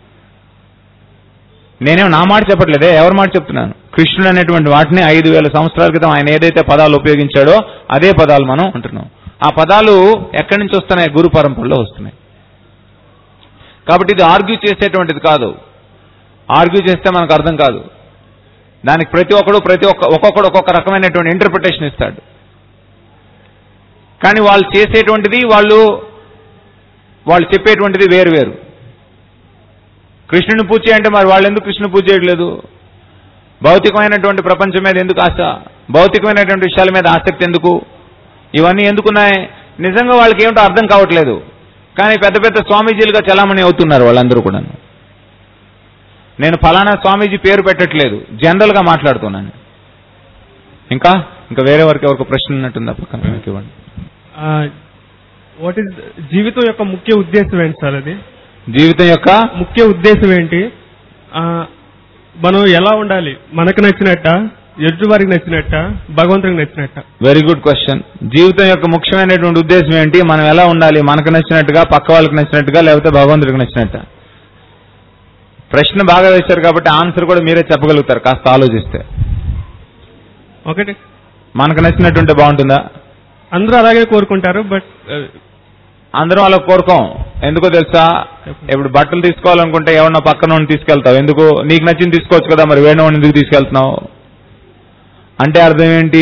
నేనేం నా మాట చెప్పట్లేదే ఎవరి మాట చెప్తున్నాను కృష్ణుడు అనేటువంటి వాటిని ఐదు వేల సంవత్సరాల క్రితం ఆయన ఏదైతే పదాలు ఉపయోగించాడో అదే పదాలు మనం అంటున్నాం ఆ పదాలు ఎక్కడి నుంచి వస్తున్నాయి గురు పరంపరలో వస్తున్నాయి కాబట్టి ఇది ఆర్గ్యూ చేసేటువంటిది కాదు ఆర్గ్యూ చేస్తే మనకు అర్థం కాదు దానికి ప్రతి ఒక్కడు ప్రతి ఒక్క ఒక్కొక్కడు ఒక్కొక్క రకమైనటువంటి ఇంటర్ప్రిటేషన్ ఇస్తాడు కానీ వాళ్ళు చేసేటువంటిది వాళ్ళు వాళ్ళు చెప్పేటువంటిది వేరు వేరు కృష్ణుని పూజ అంటే మరి వాళ్ళు ఎందుకు కృష్ణుని పూజ చేయట్లేదు భౌతికమైనటువంటి ప్రపంచం మీద ఎందుకు ఆశ భౌతికమైనటువంటి విషయాల మీద ఆసక్తి ఎందుకు ఇవన్నీ ఎందుకున్నాయి నిజంగా వాళ్ళకి ఏమిటో అర్థం కావట్లేదు కానీ పెద్ద పెద్ద స్వామీజీలుగా చలామణి అవుతున్నారు వాళ్ళందరూ కూడా నేను ఫలానా స్వామీజీ పేరు పెట్టట్లేదు జనరల్ గా మాట్లాడుతున్నాను ఇంకా ఇంకా వేరే వారికి ఎవరికి ప్రశ్న ఉన్నట్టుందా పక్కన మీకు ఇవ్వండి వాట్ ఈస్ జీవితం యొక్క ముఖ్య ఉద్దేశం ఏంటి సార్ అది జీవితం యొక్క ముఖ్య ఉద్దేశం ఏంటి ఆ, మనం ఎలా ఉండాలి మనకు నచ్చినట్ట ఎదుటి వారికి నచ్చినట్ట భగవంతుడికి నచ్చినట్ట వెరీ గుడ్ క్వశ్చన్ జీవితం యొక్క ముఖ్యమైనటువంటి ఉద్దేశం ఏంటి మనం ఎలా ఉండాలి మనకు నచ్చినట్టుగా పక్క వాళ్ళకి నచ్చినట్టుగా లేకపోతే భగవంతుడికి నచ్చినట్ట ప్రశ్న బాగా వేశారు కాబట్టి ఆన్సర్ కూడా మీరే చెప్పగలుగుతారు కాస్త ఆలోచిస్తే ఒకటి మనకు నచ్చినట్టుంటే బాగుంటుందా అందరూ అలాగే కోరుకుంటారు బట్ అందరం అలా కోరుకోం ఎందుకో తెలుసా ఇప్పుడు బట్టలు తీసుకోవాలనుకుంటే ఎవరన్నా పక్కన వాడిని తీసుకెళ్తావు ఎందుకు నీకు నచ్చింది తీసుకోవచ్చు కదా మరి వేరే వాడిని ఎందుకు తీసుకెళ్తున్నావు అంటే అర్థం ఏంటి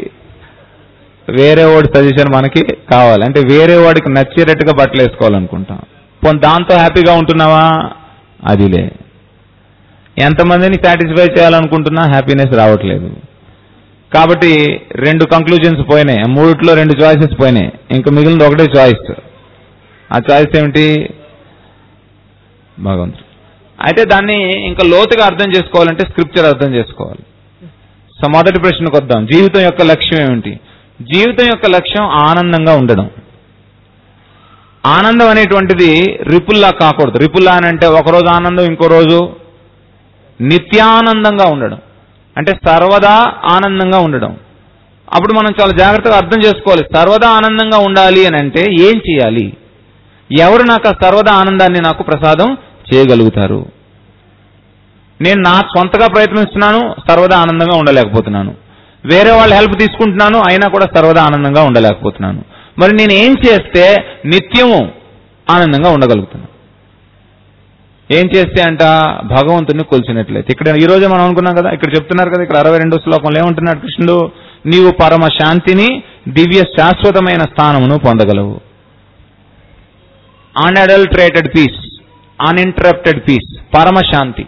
వేరే వాడి సజెషన్ మనకి కావాలి అంటే వేరే వాడికి నచ్చేటట్టుగా బట్టలు వేసుకోవాలనుకుంటాం పోనీ దాంతో హ్యాపీగా ఉంటున్నావా అదిలే ఎంతమందిని సాటిస్ఫై చేయాలనుకుంటున్నా హ్యాపీనెస్ రావట్లేదు కాబట్టి రెండు కంక్లూజన్స్ పోయినాయి మూడిట్లో రెండు చాయిసెస్ పోయినాయి ఇంకా మిగిలిన ఒకటే చాయిస్ ఆ చాయిస్ ఏమిటి భగవంతుడు అయితే దాన్ని ఇంకా లోతుగా అర్థం చేసుకోవాలంటే స్క్రిప్చర్ అర్థం చేసుకోవాలి సో మొదటి ప్రశ్నకు వద్దాం జీవితం యొక్క లక్ష్యం ఏమిటి జీవితం యొక్క లక్ష్యం ఆనందంగా ఉండడం ఆనందం అనేటువంటిది రిపుల్లా కాకూడదు రిపుల్లా అని అంటే ఒకరోజు ఆనందం ఇంకో రోజు నిత్యానందంగా ఉండడం అంటే సర్వదా ఆనందంగా ఉండడం అప్పుడు మనం చాలా జాగ్రత్తగా అర్థం చేసుకోవాలి సర్వదా ఆనందంగా ఉండాలి అని అంటే ఏం చేయాలి ఎవరు నాకు ఆ సర్వదా ఆనందాన్ని నాకు ప్రసాదం చేయగలుగుతారు నేను నా సొంతగా ప్రయత్నిస్తున్నాను సర్వదా ఆనందంగా ఉండలేకపోతున్నాను వేరే వాళ్ళ హెల్ప్ తీసుకుంటున్నాను అయినా కూడా సర్వదా ఆనందంగా ఉండలేకపోతున్నాను మరి నేను ఏం చేస్తే నిత్యము ఆనందంగా ఉండగలుగుతున్నాను ఏం చేస్తే అంట భగవంతుని కొలిచినట్లయితే ఇక్కడ ఈ రోజే మనం అనుకున్నాం కదా ఇక్కడ చెప్తున్నారు కదా ఇక్కడ అరవై రెండో శ్లోకంలో ఏమంటున్నాడు కృష్ణుడు నీవు పరమ శాంతిని దివ్య శాశ్వతమైన స్థానమును పొందగలవు అన్అడల్టరేటెడ్ పీస్ అన్ఇంటరప్టెడ్ పీస్ పరమ శాంతి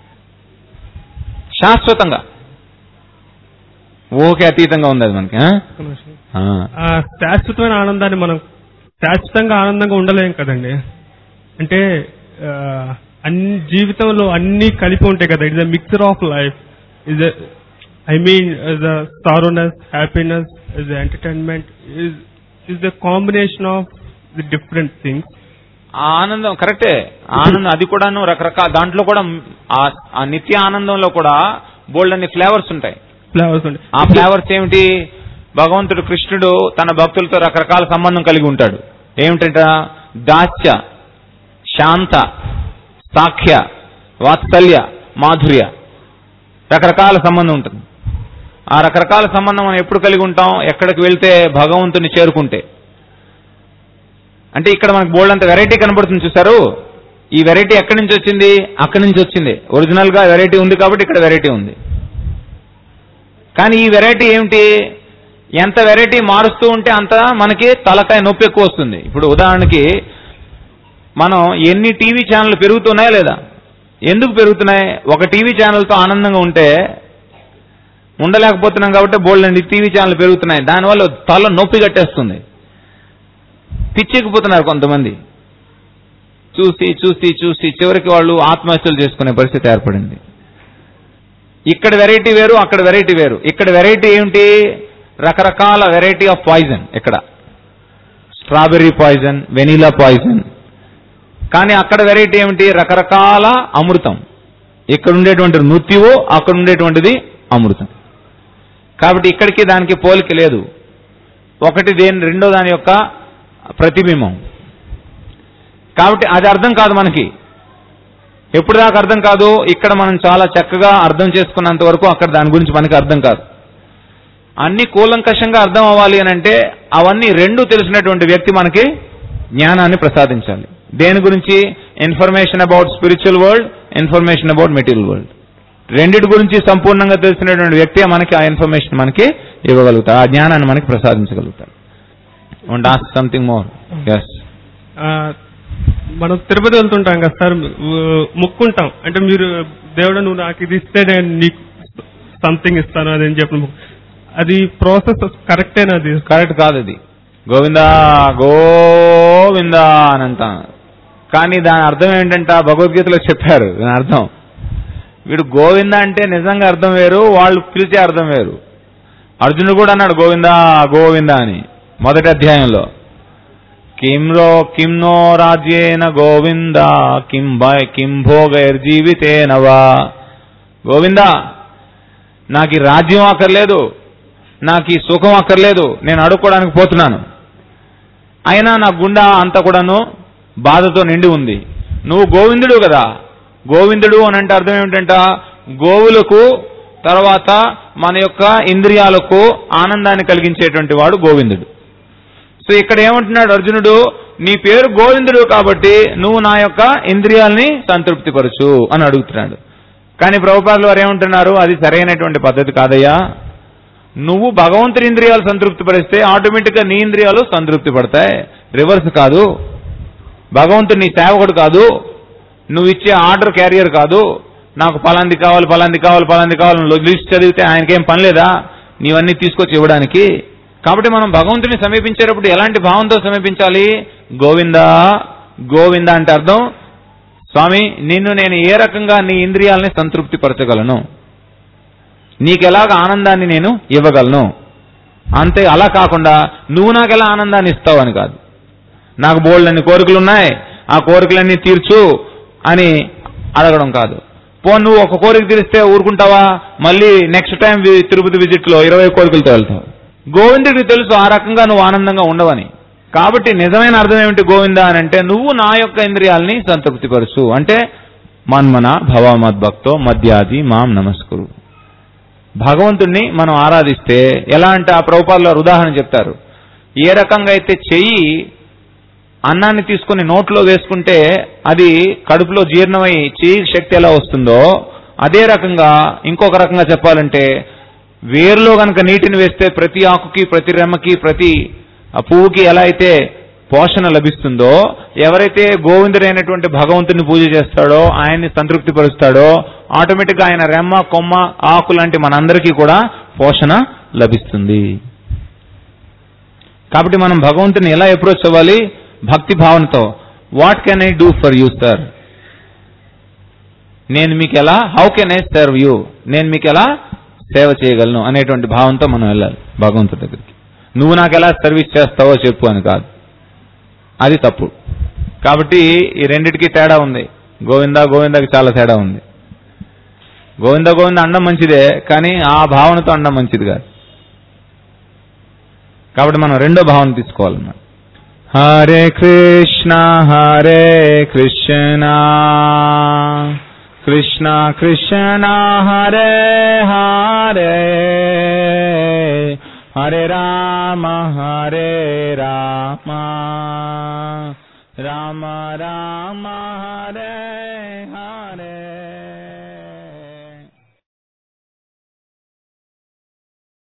శాశ్వతంగా ఓకే అతీతంగా ఉంది అది మనకి ఆ? ఒక్క నిమిషం. ఆ. ఆ శాశ్వతమైన ఆనందాన్ని మనం శాశ్వతంగా ఆనందంగా ఉండలేం కదండి అంటే ఆ, అన్ని జీవితంలో అన్ని కలిపి ఉంటాయి కదా it's mixture of life is I mean the sorrowness happiness is entertainment is is the combination of the different things ఆ ఆనందం కరెక్టే ఆనందం అది కూడాను రకరకాల దాంట్లో కూడా ఆ- ఆ నిత్య ఆనందంలో కూడా బోల్డ్ అన్ని ఫ్లేవర్స్ ఉంటాయి ఫ్లేవర్స్ ఉంటాయి ఆ ఫ్లేవర్స్ ఏమిటి భగవంతుడు కృష్ణుడు తన భక్తులతో రకరకాల సంబంధం కలిగి ఉంటాడు ఏమిటంట దాస్య శాంత సాఖ్య వాత్సల్య మాధుర్య రకరకాల సంబంధం ఉంటుంది ఆ రకరకాల సంబంధం మనం ఎప్పుడు కలిగి ఉంటాం ఎక్కడికి వెళ్తే భగవంతుని చేరుకుంటే అంటే ఇక్కడ మనకు బోల్డ్ అంత వెరైటీ కనబడుతుంది చూసారు ఈ వెరైటీ ఎక్కడి నుంచి వచ్చింది అక్కడి నుంచి వచ్చింది ఒరిజినల్ గా వెరైటీ ఉంది కాబట్టి ఇక్కడ వెరైటీ ఉంది కానీ ఈ వెరైటీ ఏమిటి ఎంత వెరైటీ మారుస్తూ ఉంటే అంత మనకి తలకాయ నొప్పి ఎక్కువ వస్తుంది ఇప్పుడు ఉదాహరణకి మనం ఎన్ని టీవీ ఛానల్ పెరుగుతున్నాయా లేదా ఎందుకు పెరుగుతున్నాయి ఒక టీవీ ఛానల్తో ఆనందంగా ఉంటే ఉండలేకపోతున్నాం కాబట్టి బోల్డ్ అండి టీవీ ఛానల్ పెరుగుతున్నాయి దానివల్ల తల నొప్పి కట్టేస్తుంది పిచ్చెక్కిపోతున్నారు కొంతమంది చూసి చూసి చూసి చివరికి వాళ్ళు ఆత్మహత్యలు చేసుకునే పరిస్థితి ఏర్పడింది ఇక్కడ వెరైటీ వేరు అక్కడ వెరైటీ వేరు ఇక్కడ వెరైటీ ఏమిటి రకరకాల వెరైటీ ఆఫ్ పాయిజన్ ఇక్కడ స్ట్రాబెర్రీ పాయిజన్ వెనీలా పాయిజన్ కానీ అక్కడ వెరైటీ ఏమిటి రకరకాల అమృతం ఇక్కడ ఉండేటువంటి మృత్యువు అక్కడ ఉండేటువంటిది అమృతం కాబట్టి ఇక్కడికి దానికి పోలిక లేదు ఒకటి దేని రెండో దాని యొక్క ప్రతిబింబం కాబట్టి అది అర్థం కాదు మనకి ఎప్పుడు దాకా అర్థం కాదు ఇక్కడ మనం చాలా చక్కగా అర్థం చేసుకున్నంత వరకు అక్కడ దాని గురించి మనకి అర్థం కాదు అన్ని కూలంకషంగా అర్థం అవ్వాలి అని అంటే అవన్నీ రెండు తెలిసినటువంటి వ్యక్తి మనకి జ్ఞానాన్ని ప్రసాదించాలి దేని గురించి information about spiritual world information about material world రెండిటి గురించి సంపూర్ణంగా తెలిసినటువంటి వ్యక్తి మనకి ఆ ఇన్ఫర్మేషన్ మనకి ఇవ్వగలుగుతాడు ఆ జ్ఞానాన్ని మనకి ప్రసాదించగలుగుతాడు and ask something more yes ఆ, మనం తిరుపతి వెళ్తుంటాం కదా సార్ ము- ముక్కుంటాం అంటే మీరు దేవుడు నువ్వు నాకు ఇది ఇస్తే నేను నీకు సంథింగ్ ఇస్తాను అది అని చెప్పిన మొక్కు. అది ప్రాసెస్ కరెక్టేనా అది కరెక్ట్ కాదు అది గోవిందా గోవిందా అని అంటాం కానీ దాని అర్థం ఏంటంటే ఆ భగవద్గీతలో చెప్పారు దాని అర్థం వీడు గోవింద అంటే నిజంగా అర్థం వేరు వాళ్ళు పిలిచే అర్థం వేరు అర్జునుడు కూడా అన్నాడు గోవిందా గోవిందా అని మొదటి అధ్యాయంలో కింలో కింనో రాజ్యేన గోవింద కిం భయ కిం భోగైర్జీవితేన వా గోవిందా నాకు ఈ రాజ్యం అక్కర్లేదు నాకు ఈ సుఖం అక్కర్లేదు నేను అడుక్కోవడానికి పోతున్నాను అయినా నా గుండె అంతా కూడాను బాధతో నిండి ఉంది నువ్వు గోవిందుడు కదా గోవిందుడు అని అంటే అర్థం ఏమిటంట గోవులకు తర్వాత మన యొక్క ఇంద్రియాలకు ఆనందాన్ని కలిగించేటువంటి వాడు గోవిందుడు సో ఇక్కడ ఏమంటున్నాడు అర్జునుడు నీ పేరు గోవిందుడు కాబట్టి నువ్వు నా యొక్క ఇంద్రియాల్ని సంతృప్తిపరచు అని అడుగుతున్నాడు కానీ ప్రభుపాదులు వారు ఏమంటున్నారు అది సరైనటువంటి పద్ధతి కాదయ్యా నువ్వు భగవంతుని ఇంద్రియాలు సంతృప్తి పరిస్తే ఆటోమేటిక్గా నీ ఇంద్రియాలు సంతృప్తి పడతాయి రివర్స్ కాదు భగవంతుడు నీ సేవకుడు కాదు నువ్వు ఇచ్చే ఆర్డర్ క్యారియర్ కాదు నాకు పలాంది కావాలి పలాంది కావాలి పలాంది కావాలి లిస్ట్ చదివితే ఆయనకేం పని లేదా నీవన్నీ తీసుకొచ్చి ఇవ్వడానికి కాబట్టి మనం భగవంతుని సమీపించేటప్పుడు ఎలాంటి భావంతో సమీపించాలి గోవిందా గోవింద అంటే అర్థం స్వామి నిన్ను నేను ఏ రకంగా నీ ఇంద్రియాలని సంతృప్తి పరచగలను నీకెలాగ ఆనందాన్ని నేను ఇవ్వగలను అంతే అలా కాకుండా నువ్వు నాకు ఎలా ఆనందాన్ని ఇస్తావు అని కాదు నాకు బోల్డ్ అన్ని కోరికలు ఉన్నాయి ఆ కోరికలన్నీ తీర్చు అని అడగడం కాదు పో నువ్వు ఒక కోరిక తీరిస్తే ఊరుకుంటావా మళ్ళీ నెక్స్ట్ టైం వి- తిరుపతి విజిట్ లో ఇరవై కోరికలతో వెళ్తావు గోవిందుడికి తెలుసు ఆ రకంగా నువ్వు ఆనందంగా ఉండవని కాబట్టి నిజమైన అర్థం ఏమిటి గోవింద అని అంటే నువ్వు నా యొక్క ఇంద్రియాలని సంతృప్తిపరచు అంటే మన్మన భవమద్భక్తో మధ్యాది మాం నమస్కురు భగవంతుణ్ణి మనం ఆరాధిస్తే ఎలా అంటే ఆ ప్రభుపాల్లో ఉదాహరణ చెప్తారు ఏ రకంగా అయితే చెయ్యి అన్నాన్ని తీసుకుని నోట్లో వేసుకుంటే అది కడుపులో జీర్ణమై చెయ్యి శక్తి ఎలా వస్తుందో అదే రకంగా ఇంకొక రకంగా చెప్పాలంటే వేరులో గనక నీటిని వేస్తే ప్రతి ఆకుకి ప్రతి రెమ్మకి ప్రతి ఆ పువ్వుకి ఎలా అయితే పోషణ లభిస్తుందో ఎవరైతే గోవిందుడైనటువంటి భగవంతుని పూజ చేస్తాడో ఆయన్ని సంతృప్తి పరుస్తాడో ఆటోమేటిక్ గా ఆయన రెమ్మ కొమ్మ ఆకు లాంటి మనందరికీ కూడా పోషణ లభిస్తుంది కాబట్టి మనం భగవంతుని ఎలా అప్రోచ్ అవ్వాలి భక్తి భావనతో what can I do for you sir నేను మీకు ఎలా how can I serve you నేను మీకు ఎలా సేవ చేయగలను అనేటువంటి భావంతో మనం వెళ్ళాలి భగవంతుడి దగ్గరికి నువ్వు నాకు ఎలా సర్వీస్ చేస్తావో చెప్పు అని కాదు అది తప్పు కాబట్టి ఈ రెండిటికి తేడా ఉంది గోవింద గోవిందకి చాలా తేడా ఉంది గోవింద గోవింద అండం మంచిదే కానీ ఆ భావనతో అండం మంచిది కాదు కాబట్టి మనం రెండో భావన తీసుకోవాలన్నమాట హరే కృష్ణ హరే కృష్ణ కృష్ణ కృష్ణ హరే హరే హరే రామ హరే రామ రామ రామ హరే